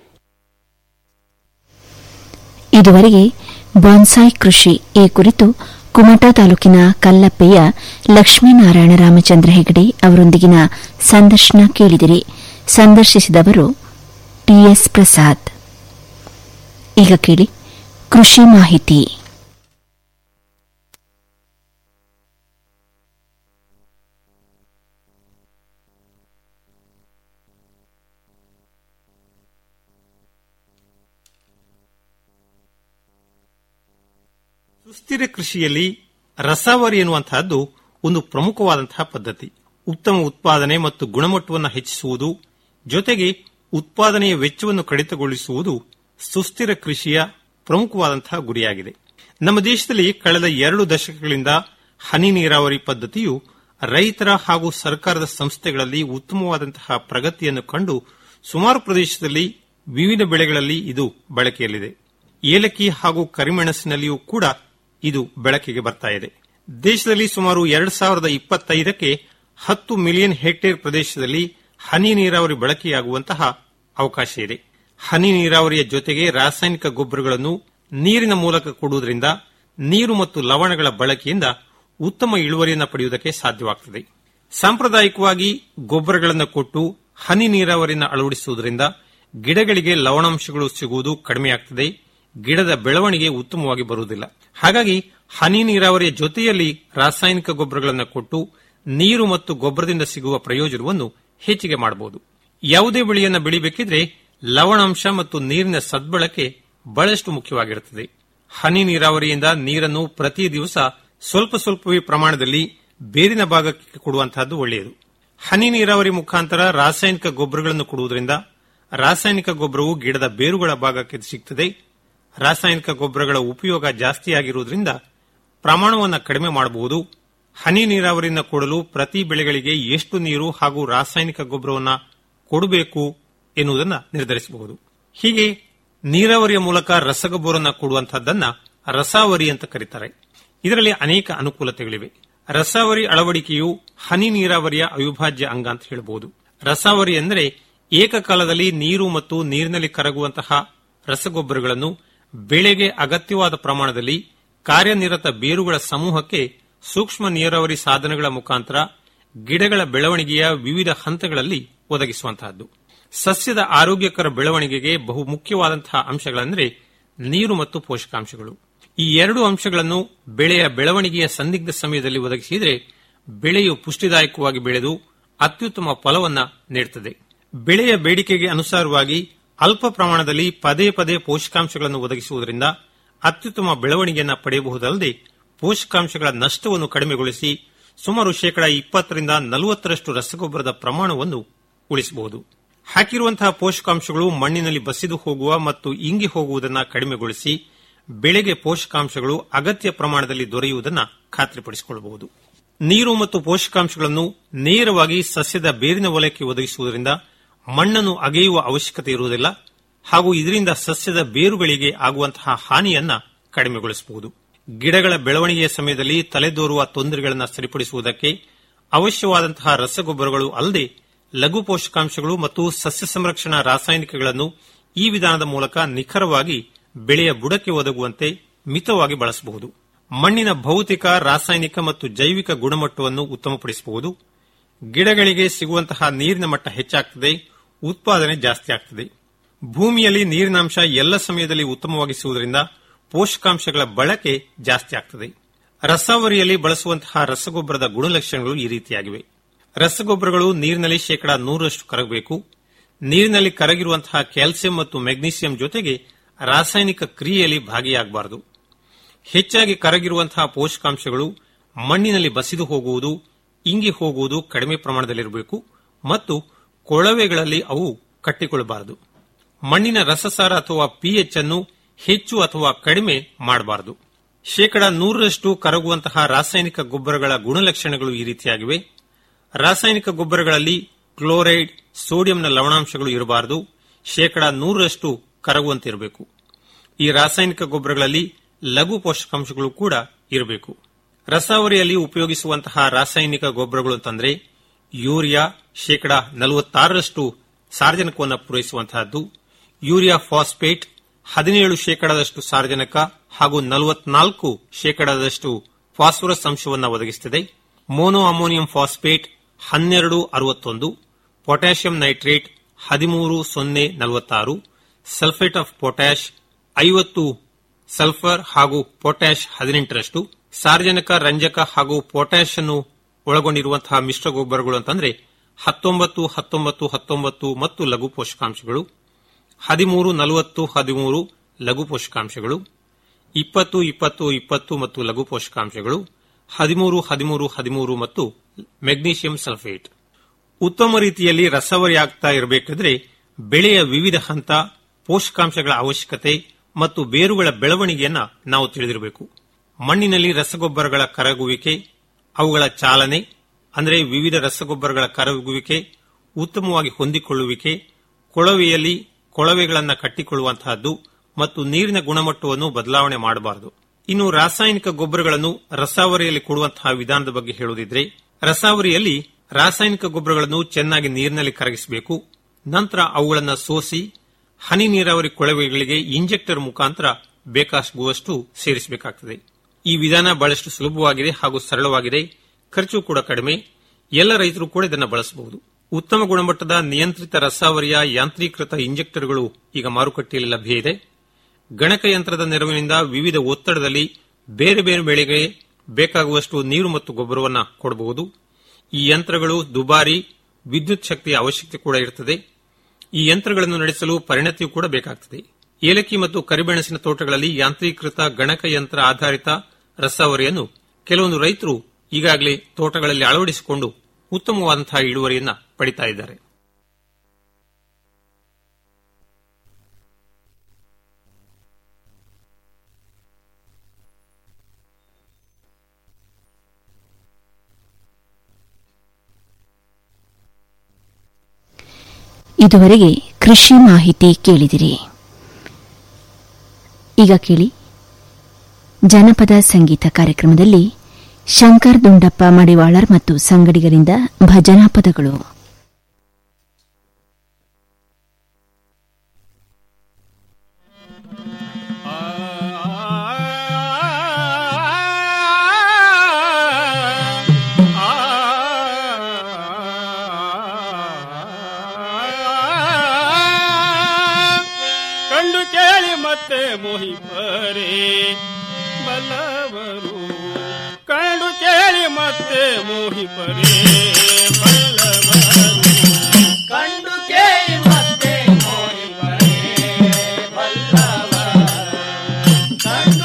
ಇದುವರೆಗೆ ಬಾನ್ಸಾಯ್ ಕೃಷಿ ಈ ಕುರಿತು ಕುಮಟಾ ತಾಲೂಕಿನ ಕಲ್ಲಪ್ಪೆಯ ಲಕ್ಷ್ಮೀನಾರಾಯಣ ರಾಮಚಂದ್ರ ಹೆಗಡೆ ಅವರೊಂದಿಗಿನ ಸಂದರ್ಶನ ಕೇಳಿದಿರಿ ಸಂದರ್ಶಿಸಿದವರು ಟಿಎಸ್ ಪ್ರಸಾದ್ ಈಗ ಕೇಳಿ ಕೃಷಿ ಮಾಹಿತಿ ಸುಸ್ಥಿರ ಕೃಷಿಯಲ್ಲಿ ರಸಾವರಿ ಎನ್ನುವಂತಹದ್ದು ಒಂದು ಪ್ರಮುಖವಾದಂತಹ ಪದ್ಧತಿ ಉತ್ತಮ ಉತ್ಪಾದನೆ ಮತ್ತು ಗುಣಮಟ್ಟವನ್ನು ಹೆಚ್ಚಿಸುವುದು ಜೊತೆಗೆ ಉತ್ಪಾದನೆಯ ವೆಚ್ಚವನ್ನು ಕಡಿತಗೊಳಿಸುವುದು ಸುಸ್ಥಿರ ಕೃಷಿಯ ಪ್ರಮುಖವಾದಂತಹ ಗುರಿಯಾಗಿದೆ ನಮ್ಮ ದೇಶದಲ್ಲಿ ಕಳೆದ ಎರಡು ದಶಕಗಳಿಂದ ಹನಿ ನೀರಾವರಿ ಪದ್ಧತಿಯು ರೈತರ ಹಾಗೂ ಸರ್ಕಾರದ ಸಂಸ್ಥೆಗಳಲ್ಲಿ ಉತ್ತಮವಾದಂತಹ ಪ್ರಗತಿಯನ್ನು ಕಂಡು ಸುಮಾರು ಪ್ರದೇಶದಲ್ಲಿ ವಿವಿಧ ಬೆಳೆಗಳಲ್ಲಿ ಇದು ಬಳಕೆಯಲ್ಲಿದೆ ಏಲಕ್ಕಿ ಹಾಗೂ ಕರಿಮೆಣಸಿನಲ್ಲಿಯೂ ಕೂಡ ಇದು ಬೆಳಕಿಗೆ ಬರ್ತಾ ಇದೆ ದೇಶದಲ್ಲಿ ಸುಮಾರು ಎರಡು ಸಾವಿರದ ಇಪ್ಪತ್ತೈದಕ್ಕೆ ಹತ್ತು ಮಿಲಿಯನ್ ಹೆಕ್ಟೇರ್ ಪ್ರದೇಶದಲ್ಲಿ ಹನಿ ನೀರಾವರಿ ಬಳಕೆಯಾಗುವಂತಹ ಅವಕಾಶ ಇದೆ ಹನಿ ನೀರಾವರಿಯ ಜೊತೆಗೆ ರಾಸಾಯನಿಕ ಗೊಬ್ಬರಗಳನ್ನು ನೀರಿನ ಮೂಲಕ ಕೊಡುವುದರಿಂದ ನೀರು ಮತ್ತು ಲವಣಗಳ ಬಳಕೆಯಿಂದ ಉತ್ತಮ ಇಳುವರಿಯನ್ನು ಪಡೆಯುವುದಕ್ಕೆ ಸಾಧ್ಯವಾಗುತ್ತದೆ ಸಾಂಪ್ರದಾಯಿಕವಾಗಿ ಗೊಬ್ಬರಗಳನ್ನು ಕೊಟ್ಟು ಹನಿ ನೀರಾವರಿಯನ್ನು ಅಳವಡಿಸುವುದರಿಂದ ಗಿಡಗಳಿಗೆ ಲವಣಾಂಶಗಳು ಸಿಗುವುದು ಕಡಿಮೆಯಾಗುತ್ತದೆ ಗಿಡದ ಬೆಳವಣಿಗೆ ಉತ್ತಮವಾಗಿ ಬರುವುದಿಲ್ಲ ಹಾಗಾಗಿ ಹನಿ ನೀರಾವರಿಯ ಜೊತೆಯಲ್ಲಿ ರಾಸಾಯನಿಕ ಗೊಬ್ಬರಗಳನ್ನು ಕೊಟ್ಟು ನೀರು ಮತ್ತು ಗೊಬ್ಬರದಿಂದ ಸಿಗುವ ಪ್ರಯೋಜನವನ್ನು ಹೆಚ್ಚಿಗೆ ಮಾಡಬಹುದು ಯಾವುದೇ ಬೆಳೆಯನ್ನು ಬೆಳಿಬೇಕಿದ್ರೆ ಲವಣಾಂಶ ಮತ್ತು ನೀರಿನ ಸದ್ಬಳಕೆ ಬಹಳಷ್ಟು ಮುಖ್ಯವಾಗಿರುತ್ತದೆ ಹನಿ ನೀರಾವರಿಯಿಂದ ನೀರನ್ನು ಪ್ರತಿ ದಿವಸ ಸ್ವಲ್ಪ ಸ್ವಲ್ಪವೇ ಪ್ರಮಾಣದಲ್ಲಿ ಬೇರಿನ ಭಾಗಕ್ಕೆ ಕೊಡುವಂತಹದ್ದು ಒಳ್ಳೆಯದು ಹನಿ ನೀರಾವರಿ ಮುಖಾಂತರ ರಾಸಾಯನಿಕ ಗೊಬ್ಬರಗಳನ್ನು ಕೊಡುವುದರಿಂದ ರಾಸಾಯನಿಕ ಗೊಬ್ಬರವು ಗಿಡದ ಬೇರುಗಳ ಭಾಗಕ್ಕೆ ಸಿಗ್ತದೆ ರಾಸಾಯನಿಕ ಗೊಬ್ಬರಗಳ ಉಪಯೋಗ ಜಾಸ್ತಿಯಾಗಿರುವುದರಿಂದ ಪ್ರಮಾಣವನ್ನು ಕಡಿಮೆ ಮಾಡಬಹುದು ಹನಿ ನೀರಾವರಿಯನ್ನು ಕೊಡಲು ಪ್ರತಿ ಬೆಳೆಗಳಿಗೆ ಎಷ್ಟು ನೀರು ಹಾಗೂ ರಾಸಾಯನಿಕ ಗೊಬ್ಬರವನ್ನು ಕೊಡಬೇಕು ಎನ್ನುವುದನ್ನು ನಿರ್ಧರಿಸಬಹುದು ಹೀಗೆ ನೀರಾವರಿಯ ಮೂಲಕ ರಸಗೊಬ್ಬರವನ್ನು ಕೊಡುವಂತಹದ್ದನ್ನ ರಸಾವರಿ ಅಂತ ಕರೀತಾರೆ ಇದರಲ್ಲಿ ಅನೇಕ ಅನುಕೂಲತೆಗಳಿವೆ ರಸಾವರಿ ಅಳವಡಿಕೆಯು ಹನಿ ನೀರಾವರಿಯ ಅವಿಭಾಜ್ಯ ಅಂಗ ಅಂತ ಹೇಳಬಹುದು ರಸಾವರಿ ಎಂದರೆ ಏಕಕಾಲದಲ್ಲಿ ನೀರು ಮತ್ತು ನೀರಿನಲ್ಲಿ ಕರಗುವಂತಹ ರಸಗೊಬ್ಬರಗಳನ್ನು ಬೆಳೆಗೆ ಅಗತ್ಯವಾದ ಪ್ರಮಾಣದಲ್ಲಿ ಕಾರ್ಯನಿರತ ಬೇರುಗಳ ಸಮೂಹಕ್ಕೆ ಸೂಕ್ಷ್ಮ ನೀರಾವರಿ ಸಾಧನಗಳ ಮುಖಾಂತರ ಗಿಡಗಳ ಬೆಳವಣಿಗೆಯ ವಿವಿಧ ಹಂತಗಳಲ್ಲಿ ಒದಗಿಸುವಂತಹದ್ದು ಸಸ್ಯದ ಆರೋಗ್ಯಕರ ಬೆಳವಣಿಗೆಗೆ ಬಹು ಮುಖ್ಯವಾದಂತಹ ಅಂಶಗಳೆಂದರೆ ನೀರು ಮತ್ತು ಪೋಷಕಾಂಶಗಳು ಈ ಎರಡು ಅಂಶಗಳನ್ನು ಬೆಳೆಯ ಬೆಳವಣಿಗೆಯ ಸಂದಿಗ್ಧ ಸಮಯದಲ್ಲಿ ಒದಗಿಸಿದರೆ ಬೆಳೆಯು ಪುಷ್ಟಿದಾಯಕವಾಗಿ ಬೆಳೆದು ಅತ್ಯುತ್ತಮ ಫಲವನ್ನ ನೀಡುತ್ತದೆ ಬೆಳೆಯ ಬೇಡಿಕೆಗೆ ಅನುಸಾರವಾಗಿ ಅಲ್ಪ ಪ್ರಮಾಣದಲ್ಲಿ ಪದೇ ಪದೇ ಪೋಷಕಾಂಶಗಳನ್ನು ಒದಗಿಸುವುದರಿಂದ ಅತ್ಯುತ್ತಮ ಬೆಳವಣಿಗೆಯನ್ನು ಪಡೆಯಬಹುದಲ್ಲದೆ ಪೋಷಕಾಂಶಗಳ ನಷ್ಟವನ್ನು ಕಡಿಮೆಗೊಳಿಸಿ ಸುಮಾರು ಶೇಕಡಾ ಇಪ್ಪತ್ತರಿಂದ ನಲವತ್ತರಷ್ಟು ರಸಗೊಬ್ಬರದ ಪ್ರಮಾಣವನ್ನು ಉಳಿಸಬಹುದು ಹಾಕಿರುವಂತಹ ಪೋಷಕಾಂಶಗಳು ಮಣ್ಣಿನಲ್ಲಿ ಬಸಿದು ಹೋಗುವ ಮತ್ತು ಇಂಗಿ ಹೋಗುವುದನ್ನು ಕಡಿಮೆಗೊಳಿಸಿ ಬೆಳೆಗೆ ಪೋಷಕಾಂಶಗಳು ಅಗತ್ಯ ಪ್ರಮಾಣದಲ್ಲಿ ದೊರೆಯುವುದನ್ನು ಖಾತ್ರಿಪಡಿಸಿಕೊಳ್ಳಬಹುದು ನೀರು ಮತ್ತು ಪೋಷಕಾಂಶಗಳನ್ನು ನೇರವಾಗಿ ಸಸ್ಯದ ಬೇರಿನ ವಲಯಕ್ಕೆ ಒದಗಿಸುವುದರಿಂದ ಮಣ್ಣನ್ನು ಅಗೆಯುವ ಅವಶ್ಯಕತೆ ಇರುವುದಿಲ್ಲ ಹಾಗೂ ಇದರಿಂದ ಸಸ್ಯದ ಬೇರುಗಳಿಗೆ ಆಗುವಂತಹ ಹಾನಿಯನ್ನ ಕಡಿಮೆಗೊಳಿಸಬಹುದು ಗಿಡಗಳ ಬೆಳವಣಿಗೆಯ ಸಮಯದಲ್ಲಿ ತಲೆದೋರುವ ತೊಂದರೆಗಳನ್ನು ಸರಿಪಡಿಸುವುದಕ್ಕೆ ಅವಶ್ಯವಾದಂತಹ ರಸಗೊಬ್ಬರಗಳು ಅಲ್ಲದೆ ಲಘು ಪೋಷಕಾಂಶಗಳು ಮತ್ತು ಸಸ್ಯ ಸಂರಕ್ಷಣಾ ರಾಸಾಯನಿಕಗಳನ್ನು ಈ ವಿಧಾನದ ಮೂಲಕ ನಿಖರವಾಗಿ ಬೆಳೆಯ ಬುಡಕ್ಕೆ ಒದಗುವಂತೆ ಮಿತವಾಗಿ ಬಳಸಬಹುದು ಮಣ್ಣಿನ ಭೌತಿಕ ರಾಸಾಯನಿಕ ಮತ್ತು ಜೈವಿಕ ಗುಣಮಟ್ಟವನ್ನು ಉತ್ತಮಪಡಿಸಬಹುದು ಗಿಡಗಳಿಗೆ ಸಿಗುವಂತಹ ನೀರಿನ ಮಟ್ಟ ಹೆಚ್ಚಾಗ್ತದೆ ಉತ್ಪಾದನೆ ಜಾಸ್ತಿ ಆಗ್ತದೆ ಭೂಮಿಯಲ್ಲಿ ನೀರಿನಾಂಶ ಎಲ್ಲ ಸಮಯದಲ್ಲಿ ಉತ್ತಮವಾಗಿ ಸಿಗುವುದರಿಂದ ಪೋಷಕಾಂಶಗಳ ಬಳಕೆ ಜಾಸ್ತಿ ಆಗ್ತದೆ ರಸಾವರಿಯಲ್ಲಿ ಬಳಸುವಂತಹ ರಸಗೊಬ್ಬರದ ಗುಣಲಕ್ಷಣಗಳು ಈ ರೀತಿಯಾಗಿವೆ ರಸಗೊಬ್ಬರಗಳು ನೀರಿನಲ್ಲಿ ಶೇಕಡಾ ನೂರರಷ್ಟು ಕರಗಬೇಕು ನೀರಿನಲ್ಲಿ ಕರಗಿರುವಂತಹ ಕ್ಯಾಲ್ಸಿಯಂ ಮತ್ತು ಮೆಗ್ನೀಸಿಯಂ ಜೊತೆಗೆ ರಾಸಾಯನಿಕ ಕ್ರಿಯೆಯಲ್ಲಿ ಭಾಗಿಯಾಗಬಾರದು ಹೆಚ್ಚಾಗಿ ಕರಗಿರುವಂತಹ ಪೋಷಕಾಂಶಗಳು ಮಣ್ಣಿನಲ್ಲಿ ಬಸಿದು ಹೋಗುವುದು ಇಂಗಿ ಹೋಗುವುದು ಕಡಿಮೆ ಪ್ರಮಾಣದಲ್ಲಿರಬೇಕು ಮತ್ತು ಕೊಳವೆಗಳಲ್ಲಿ ಅವು ಕಟ್ಟಿಕೊಳ್ಳಬಾರದು ಮಣ್ಣಿನ ರಸಸಾರ ಅಥವಾ ಪಿಎಚ್ ಅನ್ನು ಹೆಚ್ಚು ಅಥವಾ ಕಡಿಮೆ ಮಾಡಬಾರದು ಶೇಕಡಾ ನೂರರಷ್ಟು ಕರಗುವಂತಹ ರಾಸಾಯನಿಕ ಗೊಬ್ಬರಗಳ ಗುಣಲಕ್ಷಣಗಳು ಈ ರೀತಿಯಾಗಿವೆ ರಾಸಾಯನಿಕ ಗೊಬ್ಬರಗಳಲ್ಲಿ ಕ್ಲೋರೈಡ್ ಸೋಡಿಯಂನ ಲವಣಾಂಶಗಳು ಇರಬಾರದು ಶೇಕಡಾ ನೂರರಷ್ಟು ಕರಗುವಂತಿರಬೇಕು ಈ ರಾಸಾಯನಿಕ ಗೊಬ್ಬರಗಳಲ್ಲಿ ಲಘು ಪೋಷಕಾಂಶಗಳು ಕೂಡ ಇರಬೇಕು ರಸಾವರಿಯಲ್ಲಿ ಉಪಯೋಗಿಸುವಂತಹ ರಾಸಾಯನಿಕ ಗೊಬ್ಬರಗಳು ಅಂತಂದ್ರೆ ಯೂರಿಯಾ ಶೇಕಡಾ ನಲವತ್ತಾರರಷ್ಟು ಸಾರ್ವಜನಿಕವನ್ನು ಪೂರೈಸುವಂತಹದ್ದು ಯೂರಿಯಾ ಫಾಸ್ಫೇಟ್ ಹದಿನೇಳು ಶೇಕಡಾದಷ್ಟು ಸಾರ್ವಜನಿಕ ಹಾಗೂ ನಲವತ್ನಾಲ್ಕು ಶೇಕಡಾದಷ್ಟು ಫಾಸ್ಫರಸ್ ಅಂಶವನ್ನು ಒದಗಿಸುತ್ತದೆ ಮೋನೋ ಅಮೋನಿಯಂ ಫಾಸ್ಫೇಟ್ ಹನ್ನೆರಡು ಅರವತ್ತೊಂದು ಪೊಟ್ಯಾಷಿಯಂ ನೈಟ್ರೇಟ್ ಹದಿಮೂರು ಸೊನ್ನೆ ನಲವತ್ತಾರು ಸಲ್ಫೇಟ್ ಆಫ್ ಪೊಟ್ಯಾಷ್ ಐವತ್ತು ಸಲ್ಫರ್ ಹಾಗೂ ಪೊಟ್ಯಾಷ್ ಹದಿನೆಂಟರಷ್ಟು ಸಾರ್ವಜನಿಕ ರಂಜಕ ಹಾಗೂ ಪೊಟ್ಯಾಷ್ ಅನ್ನು ಒಳಗೊಂಡಿರುವಂತಹ ಮಿಶ್ರ ಗೊಬ್ಬರಗಳು ಅಂತಂದ್ರೆ ಹತ್ತೊಂಬತ್ತು ಹತ್ತೊಂಬತ್ತು ಹತ್ತೊಂಬತ್ತು ಮತ್ತು ಲಘು ಪೋಷಕಾಂಶಗಳು ಹದಿಮೂರು ನಲವತ್ತು ಹದಿಮೂರು ಲಘು ಪೋಷಕಾಂಶಗಳು ಇಪ್ಪತ್ತು ಇಪ್ಪತ್ತು ಇಪ್ಪತ್ತು ಮತ್ತು ಲಘು ಪೋಷಕಾಂಶಗಳು ಹದಿಮೂರು ಹದಿಮೂರು ಹದಿಮೂರು ಮತ್ತು ಮೆಗ್ನೀಷಿಯಂ ಸಲ್ಫೇಟ್ ಉತ್ತಮ ರೀತಿಯಲ್ಲಿ ರಸವರಿ ಆಗ್ತಾ ಇರಬೇಕಾದ್ರೆ ಬೆಳೆಯ ವಿವಿಧ ಹಂತ ಪೋಷಕಾಂಶಗಳ ಅವಶ್ಯಕತೆ ಮತ್ತು ಬೇರುಗಳ ಬೆಳವಣಿಗೆಯನ್ನ ನಾವು ತಿಳಿದಿರಬೇಕು ಮಣ್ಣಿನಲ್ಲಿ ರಸಗೊಬ್ಬರಗಳ ಕರಗುವಿಕೆ ಅವುಗಳ ಚಾಲನೆ ಅಂದರೆ ವಿವಿಧ ರಸಗೊಬ್ಬರಗಳ ಕರಗುವಿಕೆ ಉತ್ತಮವಾಗಿ ಹೊಂದಿಕೊಳ್ಳುವಿಕೆ ಕೊಳವೆಯಲ್ಲಿ ಕೊಳವೆಗಳನ್ನು ಕಟ್ಟಿಕೊಳ್ಳುವಂತಹದ್ದು ಮತ್ತು ನೀರಿನ ಗುಣಮಟ್ಟವನ್ನು ಬದಲಾವಣೆ ಮಾಡಬಾರದು ಇನ್ನು ರಾಸಾಯನಿಕ ಗೊಬ್ಬರಗಳನ್ನು ರಸಾವರಿಯಲ್ಲಿ ಕೊಡುವಂತಹ ವಿಧಾನದ ಬಗ್ಗೆ ಹೇಳುವುದಿದ್ರೆ ರಸಾವರಿಯಲ್ಲಿ ರಾಸಾಯನಿಕ ಗೊಬ್ಬರಗಳನ್ನು ಚೆನ್ನಾಗಿ ನೀರಿನಲ್ಲಿ ಕರಗಿಸಬೇಕು ನಂತರ ಅವುಗಳನ್ನು ಸೋಸಿ ಹನಿ ನೀರಾವರಿ ಕೊಳವೆಗಳಿಗೆ ಇಂಜೆಕ್ಟರ್ ಮುಖಾಂತರ ಬೇಕಾಗುವಷ್ಟು ಸೇರಿಸಬೇಕಾಗುತ್ತದೆ ಈ ವಿಧಾನ ಬಹಳಷ್ಟು ಸುಲಭವಾಗಿದೆ ಹಾಗೂ ಸರಳವಾಗಿದೆ ಖರ್ಚು ಕೂಡ ಕಡಿಮೆ ಎಲ್ಲ ರೈತರು ಕೂಡ ಇದನ್ನು ಬಳಸಬಹುದು ಉತ್ತಮ ಗುಣಮಟ್ಟದ ನಿಯಂತ್ರಿತ ರಸಾವರಿಯ ಯಾಂತ್ರೀಕೃತ ಇಂಜೆಕ್ಟರ್ಗಳು ಈಗ ಮಾರುಕಟ್ಟೆಯಲ್ಲಿ ಲಭ್ಯ ಇದೆ ಗಣಕಯಂತ್ರದ ನೆರವಿನಿಂದ ವಿವಿಧ ಒತ್ತಡದಲ್ಲಿ ಬೇರೆ ಬೇರೆ ಬೆಳೆಗೆ ಬೇಕಾಗುವಷ್ಟು ನೀರು ಮತ್ತು ಗೊಬ್ಬರವನ್ನು ಕೊಡಬಹುದು ಈ ಯಂತ್ರಗಳು ದುಬಾರಿ ವಿದ್ಯುತ್ ಶಕ್ತಿಯ ಅವಶ್ಯಕತೆ ಕೂಡ ಇರುತ್ತದೆ ಈ ಯಂತ್ರಗಳನ್ನು ನಡೆಸಲು ಪರಿಣತಿಯೂ ಕೂಡ ಬೇಕಾಗುತ್ತದೆ ಏಲಕ್ಕಿ ಮತ್ತು ಕರಿಮೆಣಸಿನ ತೋಟಗಳಲ್ಲಿ ಯಾಂತ್ರೀಕೃತ ಗಣಕಯಂತ್ರ ಆಧಾರಿತ ರಸಾವರಿಯನ್ನು ಕೆಲವೊಂದು ರೈತರು ಈಗಾಗಲೇ ತೋಟಗಳಲ್ಲಿ ಅಳವಡಿಸಿಕೊಂಡು ಉತ್ತಮವಾದಂತಹ ಇಳುವರಿಯನ್ನ ಪಡಿತಾ ಇದ್ದಾರೆ ಇದುವರೆಗೆ ಕೃಷಿ ಮಾಹಿತಿ ಕೇಳಿದಿರಿ ಈಗ ಕೇಳಿ ಜನಪದ ಸಂಗೀತ ಕಾರ್ಯಕ್ರಮದಲ್ಲಿ ಶಂಕರ್ ದುಂಡಪ್ಪ ಮಡಿವಾಳರ್ ಮತ್ತು ಸಂಗಡಿಗರಿಂದ ಭಜನಾ ಪದಗಳು ಕಂಡು ಕೇಳಿ ಮತ್ತೆ ಮೋಹಿಪರೇ ಬಲ್ಲವರು ಕಂಡು ಕೇಳಿ ಮತ್ತೆ ಮೋಹಿಪರೇ ಬಲ್ಲವರು ಕಂಡು ಕೇಳಿ ಮತ್ತೆ ಮೋಹಿಪರೇ ಬಲ್ಲವರು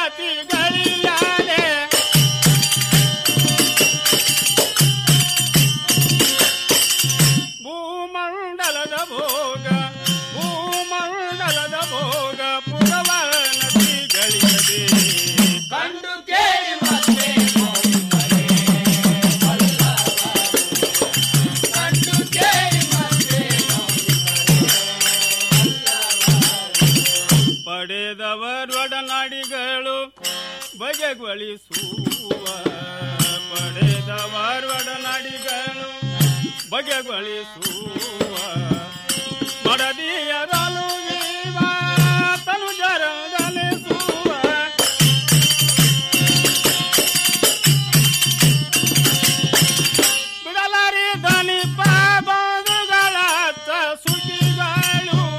ನತಿಗಳಿಯಾಲೆ ಭೂಮಂಡಲದ ಭೋಗ ಭೂಮಂಡಲದ ಭೋಗ ಪುರವ ನದಿಗಳಿಯದೆ ಕಂಡು ಕೇಳಿ ಮತ್ತೆ ಕಂಡು ಕೇಳಿ ಮತ್ತೆ ಪಡೆದವರೊಡನಾಡಿಗಳು ಬಗೆಗೊಳಿಸುವ ಪಡೆದವರೊಡನಾಡಿಗಳು ಬಗೆಗೊಳಿಸುವ ಮಡದಿಯರಲು ಜೀವ ತನು ಜರದಲಿಸುವ ಬಿಡಲಾರಿ ದನಿ ಪಾಬದುಗಳ ಸುಖಿಗಳು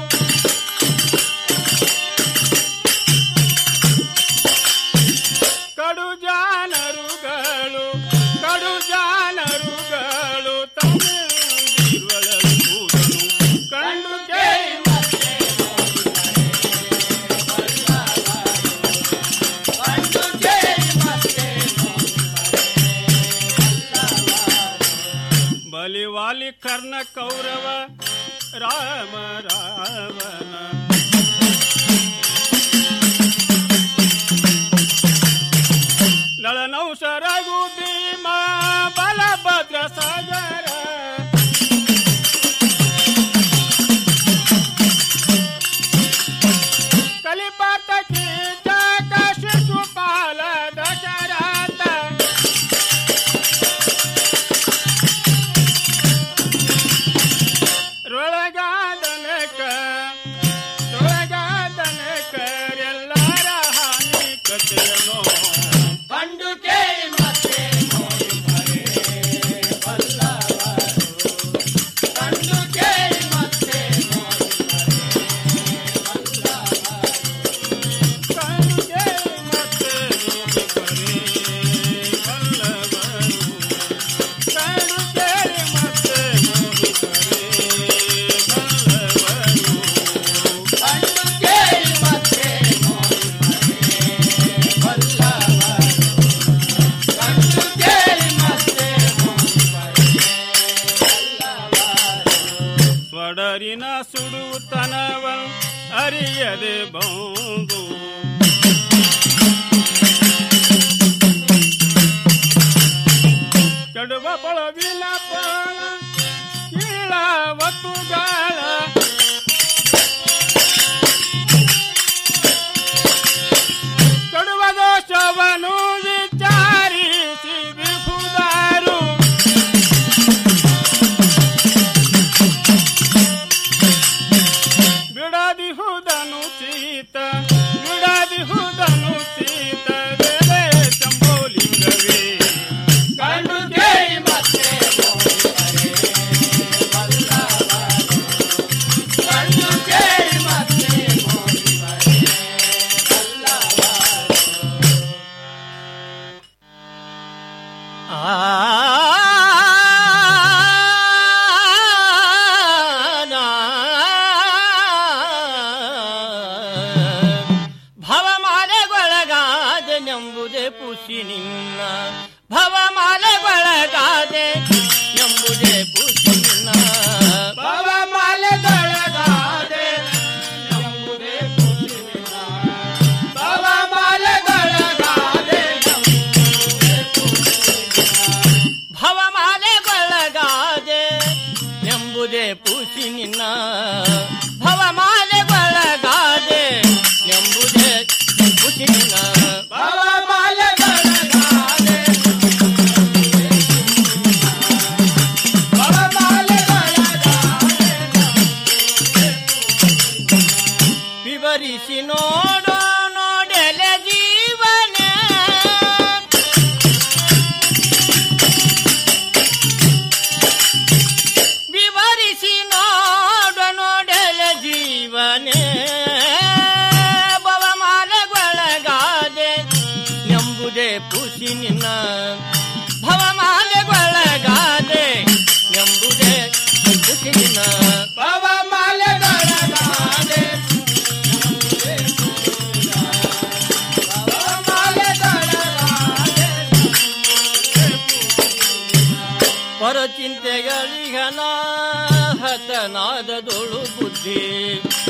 ಕಡು ಜಾನರುಗಳು ಕಡು ಜಾನರುಗಳು ತಮ್ಮಿರುವಳಗುವುದನು ಕಂಡು ಕೇಳಿ ಮತ್ತೆ ಕಂಡು ಕೇಳಿ ಮತ್ತೆ ಬಲಿವಾಲಿ ಕರ್ಣ ಕೌರವ ರಾಮ ರಾವಣ ನಳನೌಷ ರಘು ಭೀಮ ಬಲಭದ್ರ ಸಾಗರ ಕಲಿಪಾತ ಕೀಚಕ ಶಿಶುಪಾಲ ದಶರಥ ರೊಳಗಾದನಕ ರೊಳಗಾದನಕರೆಲ್ಲರ ಹಾನಿ ಕಥೆಯನು ಕಂಡು ಕೇಳಿ ಮತ್ತೆ ನೋಡಿ ಬರೆ ಬಲ್ಲವರು. ಕಂಡು ಕೇಳಿ ಮತ್ತೆ ನೋಡಿ ಬರೆ ಬಲ್ಲವರು. ಕಂಡು ಕೇಳಿ ಮತ್ತೆ ನೋಡಿ ಬರೆ ಬಲ್ಲವರು. ಕಂಡು ಕೇಳಿ ಮತ್ತೆ ನೋಡಿ ಬರೆ ಬಲ್ಲವರು. ಕಂಡು ಕೇಳಿ ಮತ್ತೆ ನೋಡಿ ಬರೆ ಬಲ್ಲವರು. ಕಂಡು ಕೇಳಿ ಮತ್ತೆ ನೋಡಿ ಬರೆ ಸ್ವಡರಿನ ಸುಡುತನವ ಅರಿಯದೆ ಬಂದು ಕೆಡುವ ಪಳವಿನ ಪಳ ಕೀಳ ಒತ್ತುಗಾಳ ಕೆಡುವ ದೋಷವನು ವಿಚಾರಿಸಿ ಬಿಹುದಾರು ಬಿಡದಿಹುದನು ಸೀತ ಬಿಡದಿಹುದನು ಸೀತ ವೇಳೆ ಶಂಭೋಲಿಂಗವೇ ಕಂಡು ಕೇಳಿ ಮತ್ತೆ ಕಂಡು ಕೇಳಿ ಮತ್ತೆ ಭವಮಾಲೆಗೊಳಗಾದೆನೆಂಬುದೇ ಪುಷಿ ನಿನ್ನ ಭವಮಾಲೆಗೊಳಗಾದೆ ಎಂಬುದೇ ಪುಷಿ ನಿನ್ನ ಭವಮಾಲೆಗೊಳಗಾದೆ ಎಂಬುದೇ ಪುಷಿ ನಿನ್ನ. ಭವಮಾಲೆಗೊಳಗಾದೆ ಭವಮಾಲೆಗೊಳಗಾದೆ ಎಂಬುದೇ ಪುಷಿ ನಿನ್ನ ಭವಮಾಲೆಗೊಳಗಾದೆ ಎಂಬುದೇ ಪುಷಿ ನಿನ್ನ ಭವಮಾಲೆಗೊಳಗಾದೆ ವಿವರಿಸಿ ನೋಡೋ ನೋಡೆಲೆ ಜೀವನ ವಿವರಿಸಿ ನೋಡೋ ನೋಡೆಲೆ ಜೀವನೇ ಭವಮಾಲೆಗೊಳಗಾದೆ ಎಂಬುದೇ ಪುಷಿ ನಿನ್ನ ಭವಮಾಲೆಗೊಳಗಾದೆ ಎಂಬುದೇ ಪುಷಿ ನಿನ್ನ ಭವಮಾಲೆಗೊಳಗಾದೆ ಚಿಂತೆಗಳಿಗನ ಹತನಾದದೊಳು ಬುದ್ಧಿ